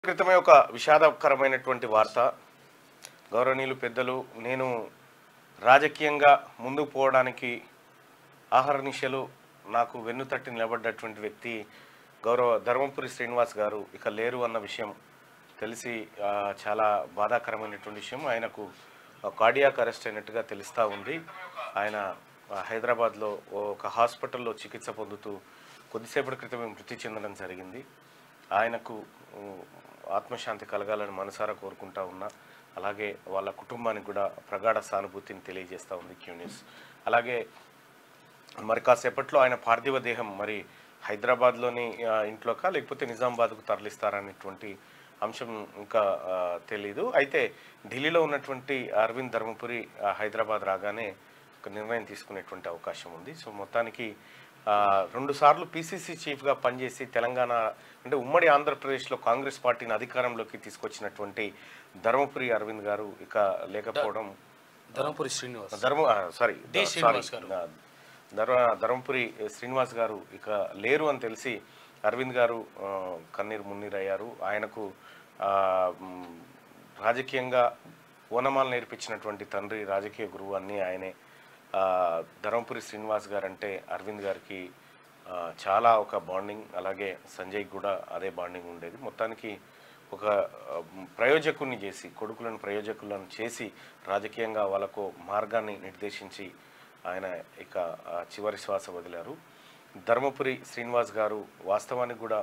క్రితమే ఒక విషాదకరమైనటువంటి వార్త గౌరవనీయులు పెద్దలు నేను రాజకీయంగా ముందుకు పోవడానికి ఆహర్నిశలు నాకు వెన్నుతట్టి నిలబడ్డటువంటి వ్యక్తి గౌరవ ధర్మపురి శ్రీనివాస్ గారు ఇక లేరు అన్న విషయం తెలిసి ఆ, చాలా బాధాకరమైనటువంటి విషయం ఆయనకు కార్డియాక్ అరెస్ట్ అయినట్టుగా తెలుస్తూ ఉంది ఆయన ఆ, హైదరాబాద్లో ఒక హాస్పిటల్లో చికిత్స పొందుతూ కొద్దిసేపటి క్రితమే మృతి చెందడం జరిగింది ఆయనకు ఉ, ఆత్మశాంతి కలగాలని మనసారా కోరుకుంటా ఉన్నా అలాగే వాళ్ళ కుటుంబానికి కూడా ప్రగాఢ సానుభూతిని తెలియజేస్తూ ఉంది క్యూ న్యూస్ అలాగే మరి కాసేపట్లో ఆయన పార్థివ దేహం మరి హైదరాబాద్లోని ఆ, ఇంట్లోకా లేకపోతే నిజామాబాద్కు తరలిస్తారనేటువంటి అంశం ఇంకా ఆ, తెలీదు అయితే ఢిల్లీలో ఉన్నటువంటి అరవింద్ ధర్మపురి ఆ, హైదరాబాద్ రాగానే ఒక నిర్ణయం తీసుకునేటువంటి అవకాశం ఉంది సో మొత్తానికి ఆ, రెండు సార్లు పిసిసి చీఫ్గా పనిచేసి తెలంగాణ అంటే ఉమ్మడి ఆంధ్రప్రదేశ్లో కాంగ్రెస్ పార్టీని అధికారంలోకి తీసుకొచ్చినటువంటి ధర్మపురి అరవింద్ గారు ఇక లేకపోవడం ధర్మపురి శ్రీనివాస్ ధర్మ సారీ డి శ్రీనివాస్ గారు. ధర్మ ధర్మపురి శ్రీనివాస్ గారు ఇక లేరు అని తెలిసి అరవింద్ గారు ఆ, కన్నీరు మున్నీరు అయ్యారు ఆయనకు ఆ, మ్, రాజకీయంగా ఓనమాలు నేర్పించినటువంటి తండ్రి రాజకీయ గురువు అన్నీ ఆయనే ఆ, ధర్మపురి శ్రీనివాస్ గారు అంటే అరవింద్ గారికి ఆ, చాలా ఒక బాండింగ్ అలాగే సంజయ్ కూడా అదే బాండింగ్ ఉండేది మొత్తానికి ఒక ఆ, ప్రయోజకుల్ని చేసి కొడుకులను ప్రయోజకులను చేసి రాజకీయంగా వాళ్ళకు మార్గాన్ని నిర్దేశించి ఆయన ఇక ఆ, చివరి శ్వాస వదిలారు ధర్మపురి శ్రీనివాస్ గారు వాస్తవానికి కూడా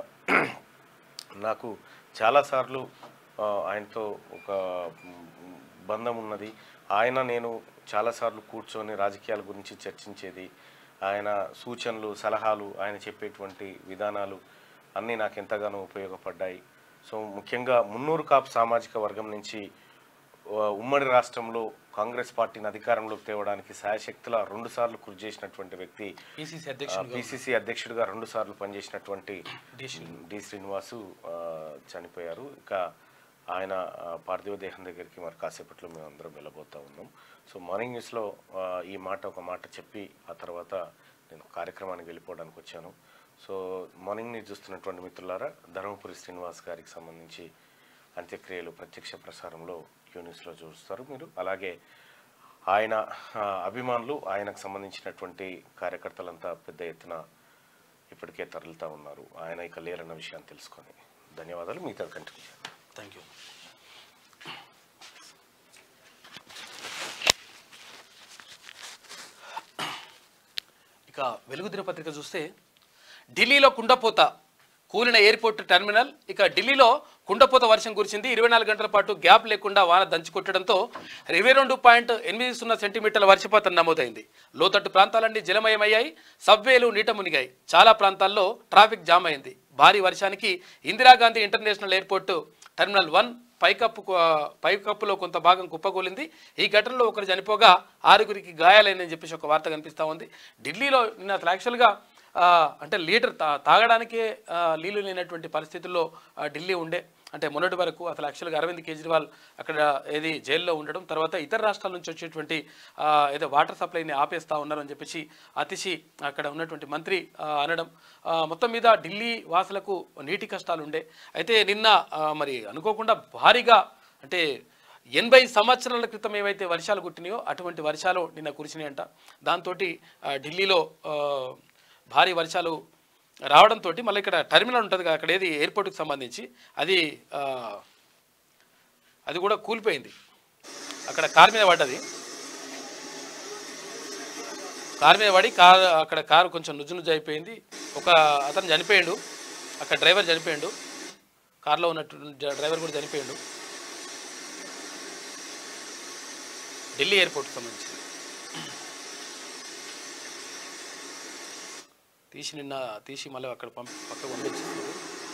నాకు చాలాసార్లు ఆ, ఆయనతో ఒక మ్, బంధం ఉన్నది ఆయన నేను చాలాసార్లు కూర్చొని రాజకీయాల గురించి చర్చించేది ఆయన సూచనలు సలహాలు ఆయన చెప్పేటువంటి విధానాలు అన్నీ నాకు ఎంతగానో ఉపయోగపడ్డాయి సో ముఖ్యంగా మున్నూరు కాపు సామాజిక వర్గం నుంచి ఆ, ఉమ్మడి రాష్ట్రంలో కాంగ్రెస్ పార్టీని అధికారంలోకి తేవడానికి సాయశక్తుల రెండు సార్లు కృషి చేసినటువంటి వ్యక్తి పిసిసి అధ్యక్షుడు పిసిసి అధ్యక్షుడిగా రెండు సార్లు పనిచేసినటువంటి డి శ్రీనివాసు ఆ, చనిపోయారు ఇక ఆయన ఆ, పార్థివ దేహం దగ్గరికి మరి కాసేపట్లో మేము అందరం వెళ్ళబోతా ఉన్నాం సో మార్నింగ్ న్యూస్లో ఆ, ఈ మాట ఒక మాట చెప్పి ఆ తర్వాత నేను కార్యక్రమానికి వెళ్ళిపోవడానికి వచ్చాను సో మార్నింగ్ న్యూస్ చూస్తున్నటువంటి మిత్రులారా ధర్మపురి శ్రీనివాస్ గారికి సంబంధించి అంత్యక్రియలు ప్రత్యక్ష ప్రసారంలో క్యూ న్యూస్లో చూస్తారు మీరు అలాగే ఆయన ఆ, అభిమానులు ఆయనకు సంబంధించినటువంటి కార్యకర్తలంతా పెద్ద ఎత్తున ఇప్పటికే తరలుతూ ఉన్నారు ఆయన ఇక లేరన్న విషయాన్ని తెలుసుకొని ధన్యవాదాలు మిగతా కంటిన్యూ చేయండి థ్యాంక్ యూ ఇక వెలుగు దినపత్రిక చూస్తే ఢిల్లీలో కుండపోత కూలిన ఎయిర్పోర్ట్ టెర్మినల్ ఇక ఢిల్లీలో కుండపోత వర్షం కురిసింది ఇరవై నాలుగు గంటల పాటు గ్యాప్ లేకుండా వాన దంచుకొట్టడంతో ఇరవై రెండు పాయింట్ ఎనిమిది సున్నా సెంటీమీటర్ల వర్షపాతం నమోదైంది లోతట్టు ప్రాంతాలన్నీ జలమయమయ్యాయి సబ్వేలు నీట మునిగాయి చాలా ప్రాంతాల్లో ట్రాఫిక్ జామ్ అయింది భారీ వర్షానికి Indira Gandhi international airport terminal one పైకప్పు పైకప్పులో కొంత భాగం కుప్పకూలింది ఈ ఘటనలో ఒకరు చనిపోగా ఆరుగురికి గాయాలైందని చెప్పేసి ఒక వార్త కనిపిస్తూ ఉంది ఢిల్లీలో నిన్న అసలు యాక్చువల్గా ఆ, అంటే లీటర్ తా తాగడానికే ఆ, నీళ్లు లేనటువంటి పరిస్థితుల్లో ఆ, ఢిల్లీ ఉండే అంటే మొన్నటి వరకు అసలు యాక్చువల్గా అరవింద్ కేజ్రీవాల్ అక్కడ ఏది జైల్లో ఉండడం తర్వాత ఇతర రాష్ట్రాల నుంచి వచ్చేటువంటి ఆ, ఏదో వాటర్ సప్లైని ఆపేస్తా ఉన్నారు అని చెప్పేసి అతిశి అక్కడ ఉన్నటువంటి మంత్రి ఆ, అనడం ఆ, మొత్తం మీద ఢిల్లీ వాసులకు నీటి కష్టాలు ఉండే అయితే నిన్న ఆ, మరి అనుకోకుండా భారీగా అంటే ఎనభై సంవత్సరాల క్రితం ఏవైతే వర్షాలు కుట్టినాయో అటువంటి వర్షాలు నిన్న కురిసినాయంట దాంతో ఢిల్లీలో ఆ, భారీ వర్షాలు రావడంతో మళ్ళీ ఇక్కడ టెర్మినల్ ఉంటుంది కదా అక్కడ ఏది ఎయిర్పోర్ట్కి సంబంధించి అది ఆ, అది కూడా కూలిపోయింది అక్కడ కారు మీద పడ్డది కారు మీద పడి కారు అక్కడ కారు కొంచెం నుజ్జు నుజ్జు అయిపోయింది ఒక అతను చనిపోయాడు అక్కడ డ్రైవర్ చనిపోయాడు కారులో ఉన్నట్టు డ్రైవర్ కూడా చనిపోయాడు ఢిల్లీ ఎయిర్పోర్ట్కి సంబంధించి తీసి నిన్న తీసి మళ్ళీ అక్కడ పంపి పక్కకు పంపించేస్తారు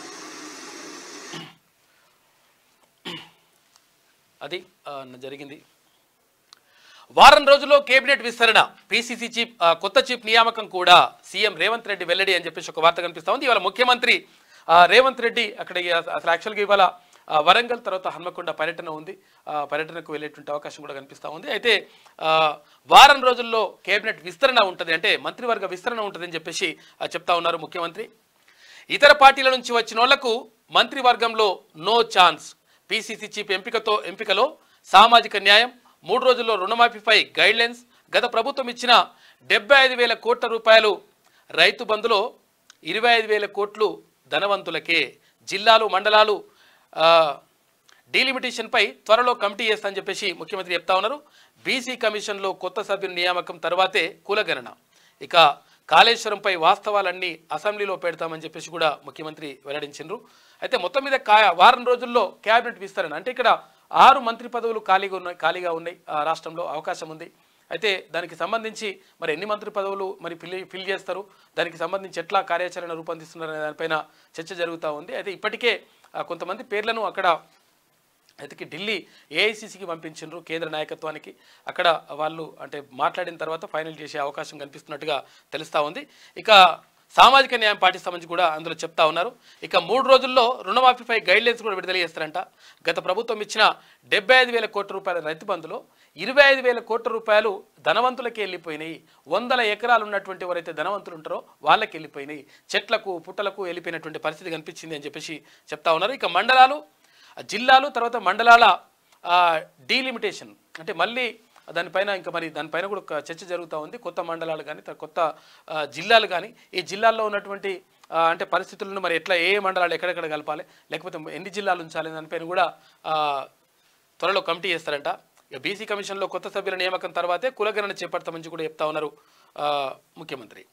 అది ఆ, జరిగింది వారం రోజుల్లో కేబినెట్ విస్తరణ పీసీసీ చీఫ్ ఆ, కొత్త చీఫ్ నియామకం కూడా సీఎం రేవంత్ రెడ్డి వెల్లడి అని చెప్పేసి ఒక వార్త కనిపిస్తా ఉంది ఇవాళ ముఖ్యమంత్రి ఆ, రేవంత్ రెడ్డి అక్కడ ఈ అసలు యాక్చువల్గా ఇవాళ ఆ, వరంగల్ తర్వాత హన్మకొండ పర్యటన ఉంది ఆ, పర్యటనకు వెళ్ళేటువంటి అవకాశం కూడా కనిపిస్తూ ఉంది అయితే ఆ, వారం రోజుల్లో కేబినెట్ విస్తరణ ఉంటుంది అంటే మంత్రివర్గ విస్తరణ ఉంటుందని చెప్పేసి ఆ, చెప్తా ఉన్నారు ముఖ్యమంత్రి ఇతర పార్టీల నుంచి వచ్చిన వాళ్లకు మంత్రివర్గంలో నో ఛాన్స్ పిసిసి చీఫ్ ఎంపికతో ఎంపికలో సామాజిక న్యాయం మూడు రోజుల్లో రుణమాఫీపై గైడ్లైన్స్ గత ప్రభుత్వం ఇచ్చిన డెబ్బై ఐదు వేల కోట్ల రూపాయలు రైతు బంధులో ఇరవై ఐదు వేల కోట్లు ధనవంతులకే జిల్లాలు మండలాలు ఆ, డీలిమిటేషన్పై త్వరలో కమిటీ చేస్తానని చెప్పేసి ముఖ్యమంత్రి చెప్తా ఉన్నారు బీసీ కమిషన్లో కొత్త సభ్యుల నియామకం తర్వాతే కులగణన ఇక కాళేశ్వరంపై వాస్తవాలన్నీ అసెంబ్లీలో పెడతామని చెప్పేసి కూడా ముఖ్యమంత్రి వెల్లడించారు అయితే మొత్తం మీద కా వారం రోజుల్లో క్యాబినెట్ విస్తరణ అంటే ఇక్కడ ఆరు మంత్రి పదవులు ఖాళీగా ఉన్నాయి ఖాళీగా ఉన్నాయి ఆ రాష్ట్రంలో అవకాశం ఉంది అయితే దానికి సంబంధించి మరి ఎన్ని మంత్రి పదవులు మరి ఫిల్ ఫిల్ చేస్తారు దానికి సంబంధించి ఎట్లా కార్యాచరణ రూపొందిస్తున్నారు అనే దానిపైన చర్చ జరుగుతూ ఉంది అయితే ఇప్పటికే ఆ, కొంతమంది పేర్లను అక్కడ అయితే ఢిల్లీ ఏఐసిసికి పంపించారు కేంద్ర నాయకత్వానికి అక్కడ వాళ్ళు అంటే మాట్లాడిన తర్వాత ఫైనల్ చేసే అవకాశం కనిపిస్తున్నట్టుగా తెలుస్తూ ఉంది ఇక సామాజిక న్యాయం పాటిస్తామని కూడా అందులో చెప్తా ఉన్నారు ఇక మూడు రోజుల్లో రుణమాఫీపై గైడ్లైన్స్ కూడా విడుదల చేస్తారంట గత ప్రభుత్వం ఇచ్చిన డెబ్బై ఐదు వేల కోట్ల రూపాయల రైతు బంధులో ఇరవై ఐదు వేల కోట్ల రూపాయలు ధనవంతులకి వెళ్ళిపోయినాయి వందల ఎకరాలు ఉన్నటువంటి ఎవరైతే ధనవంతులు ఉంటారో వాళ్ళకి వెళ్ళిపోయినాయి చెట్లకు పుట్టలకు వెళ్ళిపోయినటువంటి పరిస్థితి కనిపించింది అని చెప్పేసి చెప్తా ఉన్నారు ఇక మండలాలు ఆ జిల్లాలు తర్వాత మండలాల ఆ, డీలిమిటేషన్ అంటే మళ్ళీ దానిపైన ఇంకా మరి దానిపైన కూడా ఒక చర్చ జరుగుతూ ఉంది కొత్త మండలాలు కానీ త- కొత్త ఆ, జిల్లాలు కానీ ఈ జిల్లాల్లో ఉన్నటువంటి ఆ, అంటే పరిస్థితులను మరి ఎట్లా ఏ ఏ మండలాలు ఎక్కడెక్కడ కలపాలి లేకపోతే ఎన్ని జిల్లాలు ఉంచాలి దానిపైన కూడా ఆ, త్వరలో కమిటీ చేస్తారంట ఇక బీసీ కమిషన్లో కొత్త సభ్యుల నియామకం తర్వాతే కులగణన చేపడతామని కూడా చెప్తా ఉన్నారు ఆ, ముఖ్యమంత్రి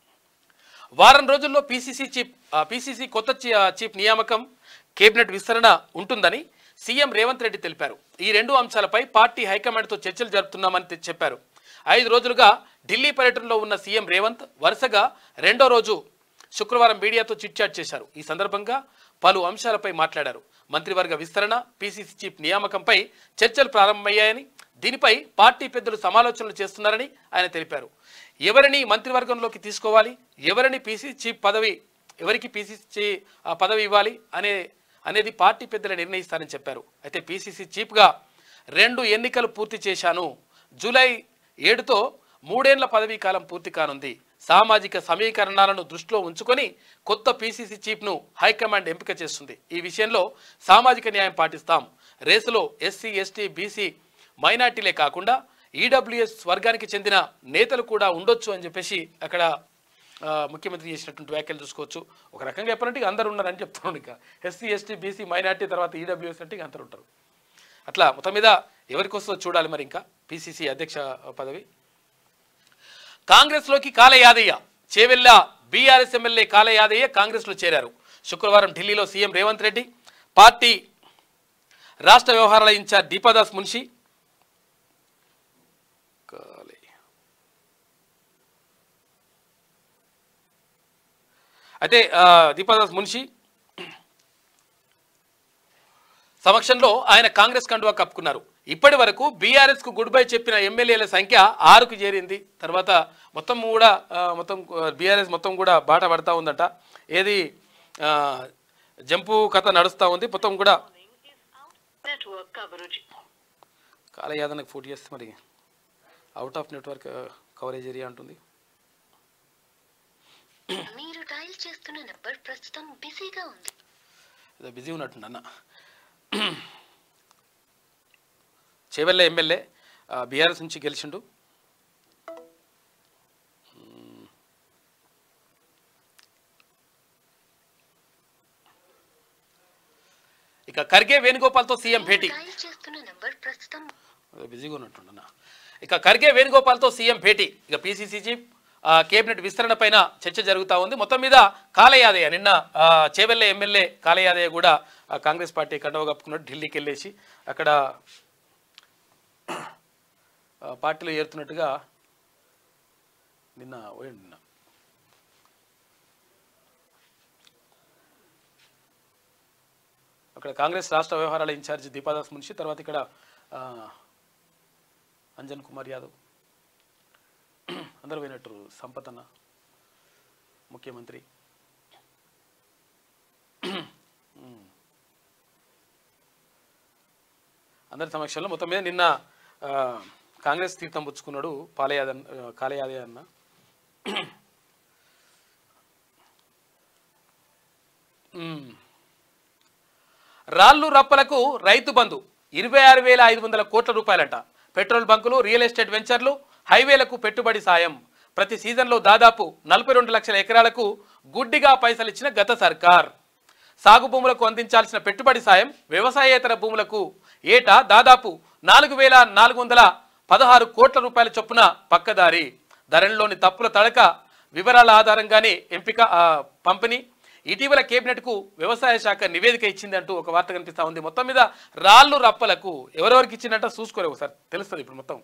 వారం రోజుల్లో పీసీసీ చీఫ్ పీసీసీ కొత్త చీ- ఆ, చీఫ్ నియామకం కేబినెట్ విస్తరణ ఉంటుందని సీఎం రేవంత్ రెడ్డి తెలిపారు ఈ రెండు అంశాలపై పార్టీ హైకమాండ్తో చర్చలు జరుపుతున్నామని తె- చెప్పారు ఐదు రోజులుగా ఢిల్లీ పర్యటనలో ఉన్న సీఎం రేవంత్ వరుసగా రెండో రోజు శుక్రవారం మీడియాతో చిట్చాట్ చేశారు ఈ సందర్భంగా పలు అంశాలపై మాట్లాడారు మంత్రివర్గ విస్తరణ పీసీసీ చీఫ్ నియామకంపై చర్చలు ప్రారంభమయ్యాయని దీనిపై పార్టీ పెద్దలు సమాలోచనలు చేస్తున్నారని ఆయన తెలిపారు ఎవరిని మంత్రివర్గంలోకి తీసుకోవాలి ఎవరిని పీసీసీ చీఫ్ పదవి ఎవరికి పీసీసీ ఆ పదవి ఇవ్వాలి అనే అనేది పార్టీ పెద్దలు నిర్ణయిస్తారని చెప్పారు అయితే పీసీసీ చీఫ్గా రెండు ఎన్నికలు పూర్తి చేశాను జూలై ఏడుతో మూడేళ్ల పదవీ కాలం పూర్తి కానుంది సామాజిక సమీకరణాలను దృష్టిలో ఉంచుకొని కొత్త పీసీసీ చీఫ్ను హైకమాండ్ ఎంపిక చేస్తుంది ఈ విషయంలో సామాజిక న్యాయం పాటిస్తాం రేసులో ఎస్సీ ఎస్టీ బీసీ మైనార్టీలే కాకుండా ఈడబ్ల్యూఎస్ వర్గానికి చెందిన నేతలు కూడా ఉండొచ్చు అని చెప్పేసి అక్కడ ఆ, ముఖ్యమంత్రి చేసినటువంటి వ్యాఖ్యలు చూసుకోవచ్చు ఒక రకంగా చెప్పాలంటే ఇక అందరు ఉన్నారని చెప్తున్నాడు ఇక ఎస్సీ ఎస్టీ బీసీ మైనార్టీ తర్వాత ఈడబ్ల్యూఎస్ అంటే ఇక అందరు ఉంటారు అట్లా మొత్తం మీద ఎవరికి వస్తుందో చూడాలి మరి ఇంకా పిసిసి అధ్యక్ష పదవి కాంగ్రెస్లోకి కాల యాదయ్య చేవెళ్ళ బీఆర్ఎస్ ఎమ్మెల్యే కాల యాదయ్య కాంగ్రెస్లో చేరారు శుక్రవారం ఢిల్లీలో సీఎం రేవంత్ రెడ్డి పార్టీ రాష్ట్ర వ్యవహారాల ఇన్ఛార్జ్ దీపాదాస్ మున్షి కాలే. అయితే ఆ, దీపాదాస్ మున్షి సమక్షంలో ఆయన కాంగ్రెస్ కండువా కప్పుకున్నారు ఇప్పటి వరకు బీఆర్ఎస్ కు గుడ్ బై చెప్పిన ఎమ్మెల్యేల సంఖ్య ఆరుకు చేరింది తర్వాత మొత్తం కూడా ఆ, మొత్తం బీఆర్ఎస్ మొత్తం కూడా బాట పడతా ఉందట ఏది ఆ, జంపు కథ నడుస్తూ ఉంది మొత్తం కూడా network coverage. కాలయాదనకు ఫోటో చేస్తే మరి out of network coverage area అంటుంది మీరు డయల్ చేస్తున్న నంబర్ ప్రస్తుతం బిజీగా ఉంది ఏదో బిజీ ఉన్నట్టుంది అన్న చేవెళ్ళ ఎమ్మెల్యే బీఆర్ఎస్ నుంచి గెలిచిండు మ్మ్. ఇక ఖర్గే వేణుగోపాల్తో సీఎం భేటీ డయల్ చేస్తున్న నంబర్ ప్రస్తుతం అదే బిజీగా ఉన్నట్టున్నా ఇక ఖర్గే వేణుగోపాల్తో సీఎం భేటీ ఇక పీసీసీ చీఫ్ ఆ, కేబినెట్ విస్తరణ పైన చర్చ జరుగుతూ ఉంది మొత్తం మీద కాలయాదయ్య నిన్న ఆ, చేవెళ్ళ ఎమ్మెల్యే కాలయాదయ్య కూడా ఆ, కాంగ్రెస్ పార్టీ కండవ కప్పుకున్నట్టు ఢిల్లీకి వెళ్ళేసి అక్కడ ఆ, పార్టీలో చేరుతున్నట్టుగా నిన్న పోయిండు నిన్న అక్కడ కాంగ్రెస్ రాష్ట్ర వ్యవహారాల ఇన్ఛార్జి దీపాదాస్ మున్షి తర్వాత ఇక్కడ ఆ, అంజన్ కుమార్ యాదవ్ అందరూ పోయినట్టు సంపత్ అన్న ముఖ్యమంత్రి ఉమ్. అందరి సమక్షంలో మొత్తం మీద నిన్న ఆ, కాంగ్రెస్ తీర్థం పుచ్చుకున్నాడు పాలయాదన్ కాలయాదయ్య అన్న రాళ్ళు రప్పలకు రైతు బంధు ఇరవై ఆరు వేల ఐదు వందల కోట్ల రూపాయలట పెట్రోల్ బంకులు రియల్ ఎస్టేట్ వెంచర్లు హైవేలకు పెట్టుబడి సాయం ప్రతి సీజన్లో దాదాపు నలభై రెండు లక్షల ఎకరాలకు గుడ్డిగా పైసలు ఇచ్చిన గత సర్కార్ సాగు భూములకు అందించాల్సిన పెట్టుబడి సాయం వ్యవసాయేతర భూములకు ఏటా దాదాపు నాలుగు వేల నాలుగు వందల పదహారు కోట్ల రూపాయల చొప్పున పక్కదారి ధరలోని తప్పుల తడక వివరాల ఆధారంగానే ఎంపిక ఆ, పంపిణీ ఇటీవల కేబినెట్కు వ్యవసాయ శాఖ నివేదిక ఇచ్చిందంటూ ఒక వార్త కనిపిస్తా ఉంది మొత్తం మీద రాళ్ళు రప్పలకు ఎవరెవరికి ఇచ్చిందంట చూసుకోరు ఒకసారి తెలుస్తుంది ఇప్పుడు మొత్తం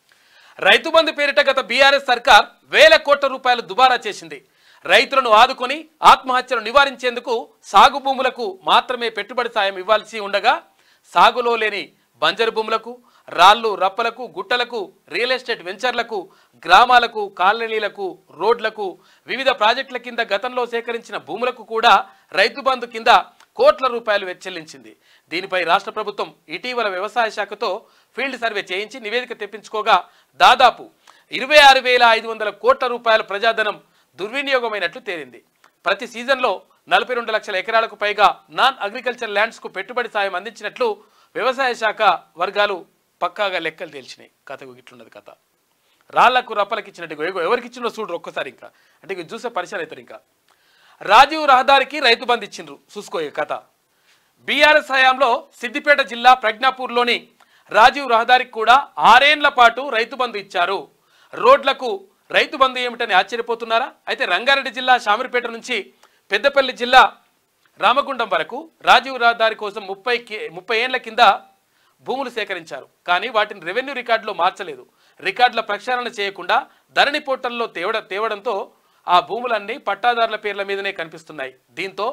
రైతు బంధు పేరిట గత బీఆర్ఎస్ సర్కార్ వేల కోట్ల రూపాయలు దుబారా చేసింది రైతులను ఆదుకొని ఆత్మహత్యలు నివారించేందుకు సాగు భూములకు మాత్రమే పెట్టుబడి సాయం ఇవ్వాల్సి ఉండగా సాగులో లేని బంజరు భూములకు రాళ్ళు రప్పలకు గుట్టలకు రియల్ ఎస్టేట్ వెంచర్లకు గ్రామాలకు కాలనీలకు రోడ్లకు వివిధ ప్రాజెక్టుల కింద గతంలో సేకరించిన భూములకు కూడా రైతు బంధు కింద కోట్ల రూపాయలు వెచ్చెల్లించింది దీనిపై రాష్ట్ర ప్రభుత్వం ఇటీవల వ్యవసాయ శాఖతో ఫీల్డ్ సర్వే చేయించి నివేదిక తెప్పించుకోగా దాదాపు ఇరవై ఆరు వేల ఐదు వందల కోట్ల రూపాయల ప్రజాధనం దుర్వినియోగమైనట్లు తేలింది ప్రతి సీజన్లో నలభై రెండు లక్షల ఎకరాలకు పైగా నాన్ అగ్రికల్చర్ ల్యాండ్స్కు పెట్టుబడి సాయం అందించినట్లు వ్యవసాయ శాఖ వర్గాలు పక్కాగా లెక్కలు తేల్చినాయి కథ ఇట్లున్నది కథ రాళ్లకు రప్పలకు ఇచ్చినట్టు ఇగో ఎవరికి ఇచ్చిండో చూడరు ఒక్కసారి ఇంకా అంటే ఇక చూసే పరిచయం అవుతారు ఇంకా రాజీవ్ రహదారికి రైతు బంధు ఇచ్చిండ్రు చూసుకో ఈ కథ బీఆర్ఎస్ హయాంలో సిద్దిపేట జిల్లా ప్రజ్ఞాపూర్లోని రాజీవ్ రహదారికి కూడా ఆరేండ్ల పాటు రైతు బంధు ఇచ్చారు రోడ్లకు రైతు బంధు ఏమిటని ఆశ్చర్యపోతున్నారా అయితే రంగారెడ్డి జిల్లా షామీర్పేట నుంచి పెద్దపల్లి జిల్లా రామగుండం వరకు రాజీవ్ రహదారి కోసం ముప్పై కి- ముప్పై ఏండ్ల కింద భూములు సేకరించారు కానీ వాటిని రెవెన్యూ రికార్డులో మార్చలేదు రికార్డుల ప్రక్షాళన చేయకుండా ధరణి పోర్టల్లో తేవడ తేవడంతో ఆ భూములన్నీ పట్టాదారుల పేర్ల మీదనే కనిపిస్తున్నాయి దీంతో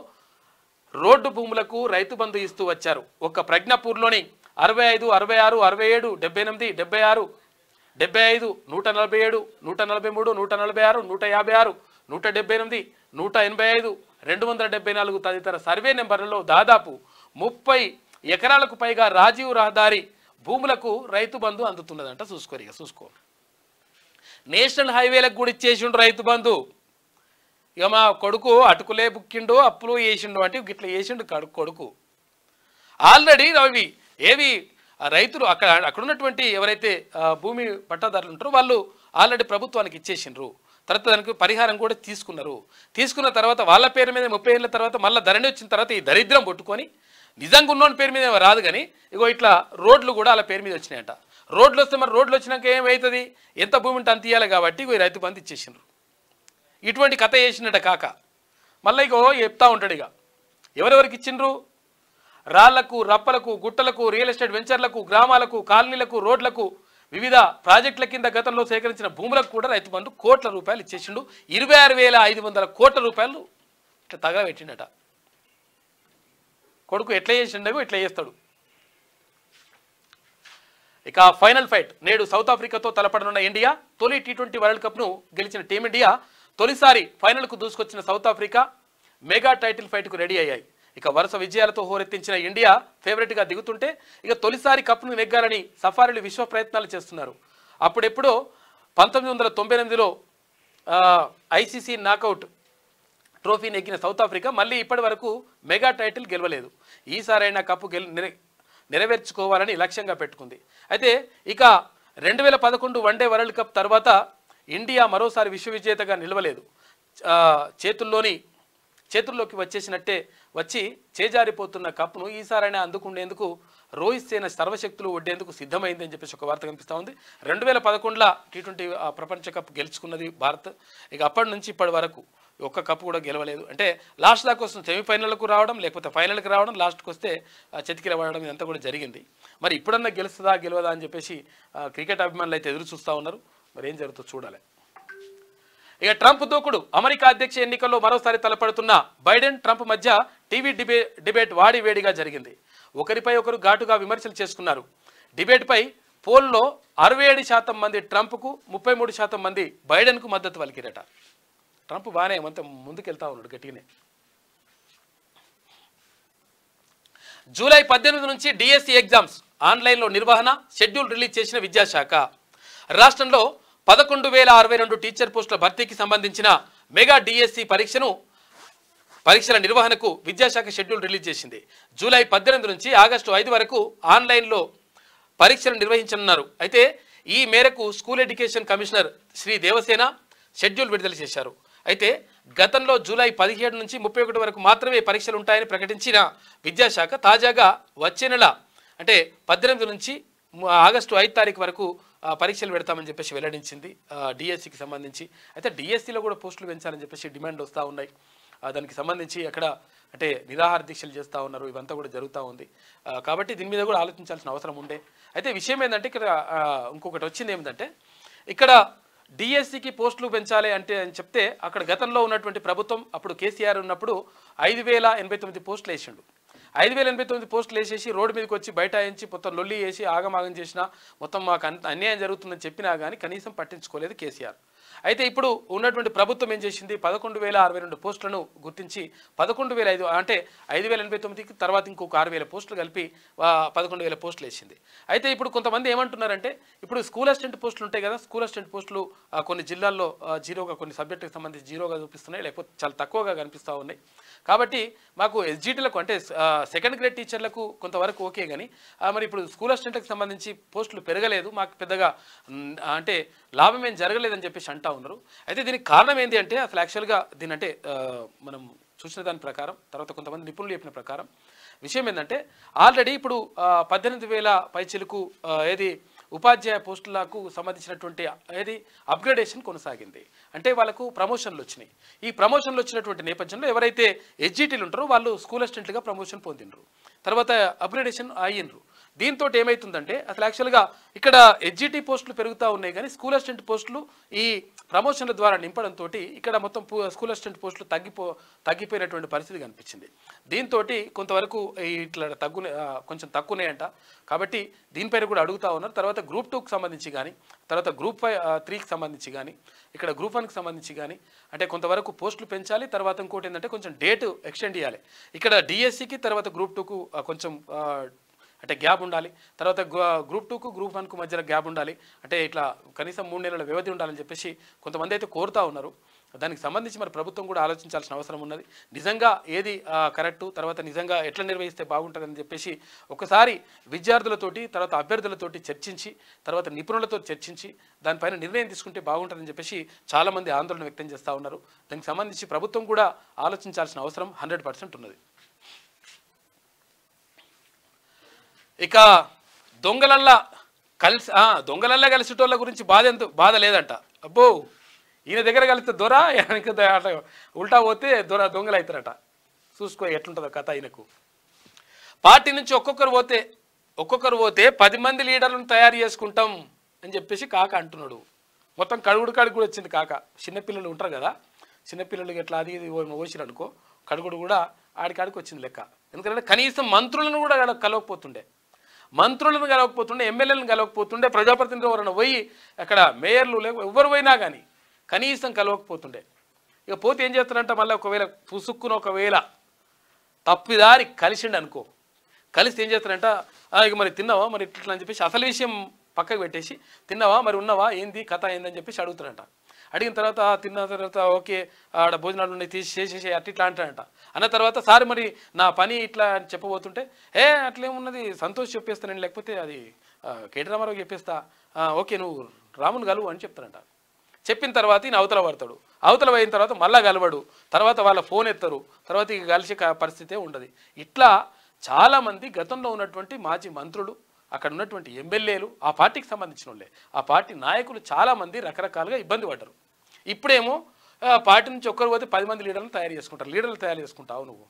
రోడ్డు భూములకు రైతు బంధు ఇస్తూ వచ్చారు ఒక్క ప్రజ్ఞాపూర్లోని అరవై ఐదు అరవై ఆరు అరవై ఏడు డెబ్బై ఎనిమిది డెబ్బై ఆరు డెబ్బై ఐదు నూట నలభై ఏడు నూట నలభై మూడు నూట నలభై ఆరు నూట యాభై ఆరు నూట డెబ్బై ఎనిమిది నూట ఎనభై ఐదు రెండు వందల డెబ్బై నాలుగు తదితర సర్వే నెంబర్లలో దాదాపు ముప్పై ఎకరాలకు పైగా రాజీవ్ రహదారి భూములకు రైతు బంధు అందుతున్నదంట చూసుకోరు ఇక చూసుకో నేషనల్ హైవేలకు కూడా ఇచ్చేసిండు రైతు బంధు ఇక మా కొడుకు అటుకులే బుక్కిండు అప్పులు వేసిండు అంటే ఇట్లా వేసిండు కడు కొడుకు ఆల్రెడీ అవి ఏవి ఆ రైతులు అక్కడ అక్కడ ఉన్నటువంటి ఎవరైతే ఆ, భూమి పట్టాదారులు ఉంటారో వాళ్ళు ఆల్రెడీ ప్రభుత్వానికి ఇచ్చేసిండ్రు తర్వాత దానికి పరిహారం కూడా తీసుకున్నారు తీసుకున్న తర్వాత వాళ్ళ పేరు మీద ముప్పై ఏళ్ళ తర్వాత మళ్ళీ ధరణి వచ్చిన తర్వాత ఈ దరిద్రం పట్టుకొని నిజంగా ఉన్నోని పేరు మీద ఏమో రాదు కానీ ఇగో ఇట్లా రోడ్లు కూడా వాళ్ళ పేరు మీద వచ్చినాయంట రోడ్లు వస్తే మరి రోడ్లు వచ్చినాక ఏమవుతుంది ఎంత భూమి ఉంటే అంత ఇవ్వాలి కాబట్టి ఇగో ఈ రైతు బంధు ఇచ్చేసిండ్రు ఇటువంటి కథ చేసినట్ట కాక మళ్ళీ ఇగో చెప్తా ఉంటాడు ఇక ఎవరెవరికి ఇచ్చిండ్రు రాళ్లకు రప్పలకు గుట్టలకు రియల్ ఎస్టేట్ వెంచర్లకు గ్రామాలకు కాలనీలకు రోడ్లకు వివిధ ప్రాజెక్టుల కింద గతంలో సేకరించిన భూములకు కూడా రైతు బంధు కోట్ల రూపాయలు ఇచ్చేసిండు ఇరవై ఆరు వేల ఐదు వందల కోట్ల రూపాయలు ఇట్లా తగలబెట్టిండట కొడుకు ఎట్లా చేసిండో ఇట్లా చేస్తాడు ఇక ఫైనల్ ఫైట్ నేడు సౌత్ ఆఫ్రికాతో తలపడనున్న ఇండియా తొలి టీ ట్వంటీ వరల్డ్ కప్ను గెలిచిన టీమిండియా తొలిసారి ఫైనల్కు దూసుకొచ్చిన సౌత్ ఆఫ్రికా మెగా టైటిల్ ఫైట్కు రెడీ అయ్యాయి ఇక వరుస విజయాలతో హోరెత్తించిన ఇండియా ఫేవరెట్గా దిగుతుంటే ఇక తొలిసారి కప్ను నెగ్గాలని సఫారీలు విశ్వ ప్రయత్నాలు చేస్తున్నారు అప్పుడెప్పుడో పంతొమ్మిది వందల తొంభై ఎనిమిదిలో ఐసీసీ నాకౌట్ ట్రోఫీ నెగ్గిన సౌత్ ఆఫ్రికా మళ్ళీ ఇప్పటి వరకు మెగా టైటిల్ గెలవలేదు ఈసారైనా కప్పు గెల్ నెర- నెరవేర్చుకోవాలని లక్ష్యంగా పెట్టుకుంది అయితే ఇక రెండు వేల పదకొండు వన్డే వరల్డ్ కప్ తర్వాత ఇండియా మరోసారి విశ్వ విజేతగా నిలవలేదు ఆ, చేతుల్లోని చేతుల్లోకి వచ్చేసినట్టే వచ్చి చేజారిపోతున్న కప్ను ఈసారైనా అందుకునేందుకు రోహిత్ సేన సర్వశక్తులు ఒడ్డేందుకు సిద్ధమైంది అని చెప్పేసి ఒక వార్త కనిపిస్తూ ఉంది రెండు వేల పదకొండులో టీ ట్వంటీ ప్రపంచ కప్ గెలుచుకున్నది భారత్ ఇక అప్పటి నుంచి ఇప్పటి వరకు ఒక్క కప్ కూడా గెలవలేదు అంటే లాస్ట్ దాకా వస్తుంది సెమీఫైనల్కు రావడం లేకపోతే ఫైనల్కి రావడం లాస్ట్కి వస్తే ఆ, చతికిల పడడం ఇదంతా కూడా జరిగింది మరి ఇప్పుడన్నా గెలుస్తుందా గెలవదా అని చెప్పేసి ఆ, క్రికెట్ అభిమానులు అయితే ఎదురు చూస్తూ ఉన్నారు మరి ఏం జరుగుతుందో చూడాలి ఇక ట్రంప్ దూకుడు అమెరికా అధ్యక్ష ఎన్నికల్లో మరోసారి తలపడుతున్న బైడెన్ ట్రంప్ మధ్య టీవీ డిబే డిబేట్ వాడి వేడిగా జరిగింది ఒకరిపై ఒకరు ఘాటుగా విమర్శలు చేసుకున్నారు డిబేట్పై పోల్లో అరవై ఏడు శాతం మంది ట్రంప్కు ముప్పై మూడు శాతం మంది బైడెన్కు మద్దతు పలికిరట ట్రంప్ బాగానే అంత ముందుకెళ్తా ఉన్నాడు గట్టిగానే జూలై పద్దెనిమిది నుంచి డిఎస్సి ఎగ్జామ్స్ ఆన్లైన్లో నిర్వహణ షెడ్యూల్ రిలీజ్ చేసిన విద్యాశాఖ రాష్ట్రంలో పదకొండు వేల అరవై రెండు టీచర్ పోస్టుల భర్తీకి సంబంధించిన మెగా డిఎస్సి పరీక్షను పరీక్షల నిర్వహణకు విద్యాశాఖ షెడ్యూల్ రిలీజ్ చేసింది జూలై పద్దెనిమిది నుంచి ఆగస్టు ఐదు వరకు ఆన్లైన్లో పరీక్షలు నిర్వహించనున్నారు అయితే ఈ మేరకు school education commissioner Shri Devasena schedule విడుదల చేశారు అయితే గతంలో జూలై పదిహేడు నుంచి ముప్పై ఒకటి వరకు మాత్రమే పరీక్షలు ఉంటాయని ప్రకటించిన విద్యాశాఖ తాజాగా వచ్చే నెల అంటే పద్దెనిమిది నుంచి ము- ఆగస్టు ఐదు తారీఖు వరకు ఆ, పరీక్షలు పెడతామని చెప్పేసి వెల్లడించింది డిఎస్సికి సంబంధించి అయితే డిఎస్సిలో కూడా పోస్టులు పెంచాలని చెప్పేసి డిమాండ్ వస్తూ ఉన్నాయి ఆ, దానికి సంబంధించి అక్కడ అంటే నిరాహార దీక్షలు చేస్తూ ఉన్నారు ఇవంతా కూడా జరుగుతూ ఉంది ఆ, కాబట్టి దీని మీద కూడా ఆలోచించాల్సిన అవసరం ఉండే అయితే విషయం ఏంటంటే ఇక్కడ ఆ, ఇంకొకటి వచ్చింది ఏమిటంటే ఇక్కడ డిఎస్సికి పోస్టులు పెంచాలి అంటే అని చెప్తే అక్కడ గతంలో ఉన్నటువంటి ప్రభుత్వం అప్పుడు కేసీఆర్ ఉన్నప్పుడు ఐదు వేల ఎనభై తొమ్మిది పోస్టులు వేసిండు ఐదు వేల ఎనభై తొమ్మిది పోస్టులు వేసేసి రోడ్డు మీదకి వచ్చి బయట వేయించి మొత్తం లొల్లి వేసి ఆగమాగం చేసినా మొత్తం మాకు అంత అన్యాయం జరుగుతుందని చెప్పినా కానీ కనీసం పట్టించుకోలేదు కేసీఆర్ అయితే ఇప్పుడు ఉన్నటువంటి ప్రభుత్వం ఏం చేసింది పదకొండు వేల అరవై రెండు పోస్టులను గుర్తించి పదకొండు వేల ఐదు అంటే ఐదు వేల ఎనభై తొమ్మిదికి తర్వాత ఇంకొక ఆరు వేల పోస్టులు కలిపి ఆ, పదకొండు వేల పోస్టులు వేసింది అయితే ఇప్పుడు కొంతమంది ఏమంటున్నారంటే ఇప్పుడు స్కూల్ అసిస్టెంట్ పోస్టులు ఉంటాయి కదా స్కూల్ అసిస్టెంట్ పోస్టులు ఆ, కొన్ని జిల్లాల్లో ఆ, జీరోగా కొన్ని సబ్జెక్టుకి సంబంధించి జీరోగా చూపిస్తున్నాయి లేకపోతే చాలా తక్కువగా కనిపిస్తూ ఉన్నాయి కాబట్టి మాకు ఎస్జిటీలకు అంటే సెకండ్ గ్రేడ్ టీచర్లకు కొంతవరకు ఓకే కానీ ఆ, మరి ఇప్పుడు స్కూల్ అసిస్టెంట్కి సంబంధించి పోస్టులు పెరగలేదు మాకు పెద్దగా మ్, అంటే లాభం ఏం జరగలేదని చెప్పేసి అంటా ఉన్నారు అయితే దీనికి కారణం ఏంటి అంటే అసలు యాక్చువల్గా దీని అంటే ఆ, మనం చూసిన దాని ప్రకారం తర్వాత కొంతమంది నిపుణులు చెప్పిన ప్రకారం విషయం ఏంటంటే ఆల్రెడీ ఇప్పుడు ఆ, పద్దెనిమిది వేల పైచిలకు ఆ, ఏది ఉపాధ్యాయ పోస్టులకు సంబంధించినటువంటి ఏది అప్గ్రేడేషన్ కొనసాగింది అంటే వాళ్ళకు ప్రమోషన్లు వచ్చినాయి ఈ ప్రమోషన్లు వచ్చినటువంటి నేపథ్యంలో ఎవరైతే ఎస్జిటీలు ఉంటారో వాళ్ళు స్కూల్ అసిస్టెంట్గా ప్రమోషన్ పొందినరు తర్వాత అప్గ్రేడేషన్ అయ్యిండ్రు దీంతో ఏమవుతుందంటే అసలు యాక్చువల్గా ఇక్కడ ఎస్జిటి పోస్టులు పెరుగుతూ ఉన్నాయి కానీ స్కూల్ అసిస్టెంట్ పోస్టులు ఈ ప్రమోషన్ల ద్వారా నింపడంతో ఇక్కడ మొత్తం పు- స్కూల్ అసిస్టెంట్ పోస్టులు తగ్గిపో తగ్గిపోయినటువంటి పరిస్థితి కనిపించింది దీంతో కొంతవరకు ఈ ఇట్లా తగ్గునే ఆ, కొంచెం తక్కువనేయంట కాబట్టి దీనిపైన కూడా అడుగుతా ఉన్నారు తర్వాత గ్రూప్ టూకి సంబంధించి కానీ తర్వాత గ్రూప్ ఫైవ్ త్రీకి సంబంధించి కానీ ఇక్కడ గ్రూప్ వన్కి సంబంధించి కానీ అంటే కొంతవరకు పోస్టులు పెంచాలి తర్వాత ఇంకోటి ఏంటంటే కొంచెం డేట్ ఎక్స్టెండ్ చేయాలి ఇక్కడ డిఎస్సికి తర్వాత గ్రూప్ టూకు కొంచెం ఆ, అంటే గ్యాప్ ఉండాలి తర్వాత గ్రూ- గ్రూప్ టూకు గ్రూప్ వన్కు మధ్యలో గ్యాప్ ఉండాలి అంటే ఇట్లా కనీసం మూడు నెలల వ్యవధి ఉండాలని చెప్పేసి కొంతమంది అయితే కోరుతా ఉన్నారు దానికి సంబంధించి మరి ప్రభుత్వం కూడా ఆలోచించాల్సిన అవసరం ఉన్నది నిజంగా ఏది ఆ, కరెక్టు తర్వాత నిజంగా ఎట్లా నిర్వహిస్తే బాగుంటుందని చెప్పేసి ఒకసారి విద్యార్థులతోటి తర్వాత అభ్యర్థులతోటి చర్చించి తర్వాత నిపుణులతో చర్చించి దానిపైన నిర్ణయం తీసుకుంటే బాగుంటుందని చెప్పేసి చాలామంది ఆందోళన వ్యక్తం చేస్తూ ఉన్నారు దానికి సంబంధించి ప్రభుత్వం కూడా ఆలోచించాల్సిన అవసరం హండ్రెడ్ ఉన్నది ఇక దొంగలల్లా కలిసి ఆ, దొంగలల్లా కలిసేటోళ్ళ గురించి బాధ ఎంత బాధ లేదంట అబ్బో ఈయన దగ్గర కలిస్తే దొర ఆయనకి ద- అట్లా ఉల్టా పోతే దొర దొంగలు అవుతారట చూసుకో ఎట్లుంటుందో కథ ఆయనకు పార్టీ నుంచి ఒక్కొక్కరు పోతే ఒక్కొక్కరు పోతే పది మంది లీడర్లను తయారు చేసుకుంటాం అని చెప్పేసి కాక అంటున్నాడు మొత్తం కడుగుడు కడుగు కూడా వచ్చింది కాక చిన్నపిల్లలు ఉంటారు కదా చిన్నపిల్లలకి ఎట్లా అది ఇది ఓసిరు అనుకో కడుగుడు కూడా ఆడికాడికి వచ్చింది లెక్క ఎందుకంటే కనీసం మంత్రులను కూడా కల- కలవకపోతుండే మంత్రులను కలవకపోతుండే ఎమ్మెల్యేలను కలవకపోతుండే ప్రజాప్రతినిధులు ఎవరైనా పోయి అక్కడ మేయర్లు లేక ఎవరు పోయినా కానీ కనీసం కలవకపోతుండే ఇక పోతే ఏం చేస్తారంటే మళ్ళీ ఒకవేళ పుసుక్కున ఒకవేళ తప్పిదారి కలిసిండు అనుకో కలిసి ఏం చేస్తారంట "ఆ, ఇక మరి తిన్నావా మరి ఇట్లా అని చెప్పేసి అసలు విషయం పక్కకు పెట్టేసి తిన్నావా మరి ఉన్నావా ఏంది కథ ఏందని చెప్పేసి అడుగుతారంట అడిగిన తర్వాత "ఆ, తిన్న తర్వాత ఓకే ఆడ భోజనాలు ఉన్నాయి తీసి చేసేసి అట్లా ఇట్లా అంటారంట అన్న తర్వాత సార్ మరి నా పని ఇట్లా అని చెప్పబోతుంటే ఏ అట్లేమున్నది సంతోష్ చెప్పేస్తా నేను లేకపోతే అది ఆ, కేటీ రామారావు చెప్పేస్తా "ఆ, ఓకే నువ్వు రాముని కలువు అని చెప్తారంట చెప్పిన తర్వాత ఈయన అవతల పడతాడు అవతల పోయిన తర్వాత మళ్ళా కలవడు తర్వాత వాళ్ళ ఫోన్ ఎత్తరు తర్వాత ఇక కలిసే క- పరిస్థితే ఉండదు ఇట్లా చాలామంది గతంలో ఉన్నటువంటి మాజీ మంత్రులు అక్కడ ఉన్నటువంటి ఎమ్మెల్యేలు ఆ పార్టీకి సంబంధించిన వాళ్ళే ఆ పార్టీ నాయకులు చాలామంది రకరకాలుగా ఇబ్బంది పడ్డారు ఇప్పుడేమో ఆ, పార్టీ నుంచి ఒక్కరు పోతే పది మంది లీడర్లను తయారు చేసుకుంటారు లీడర్లు తయారు చేసుకుంటావు నువ్వు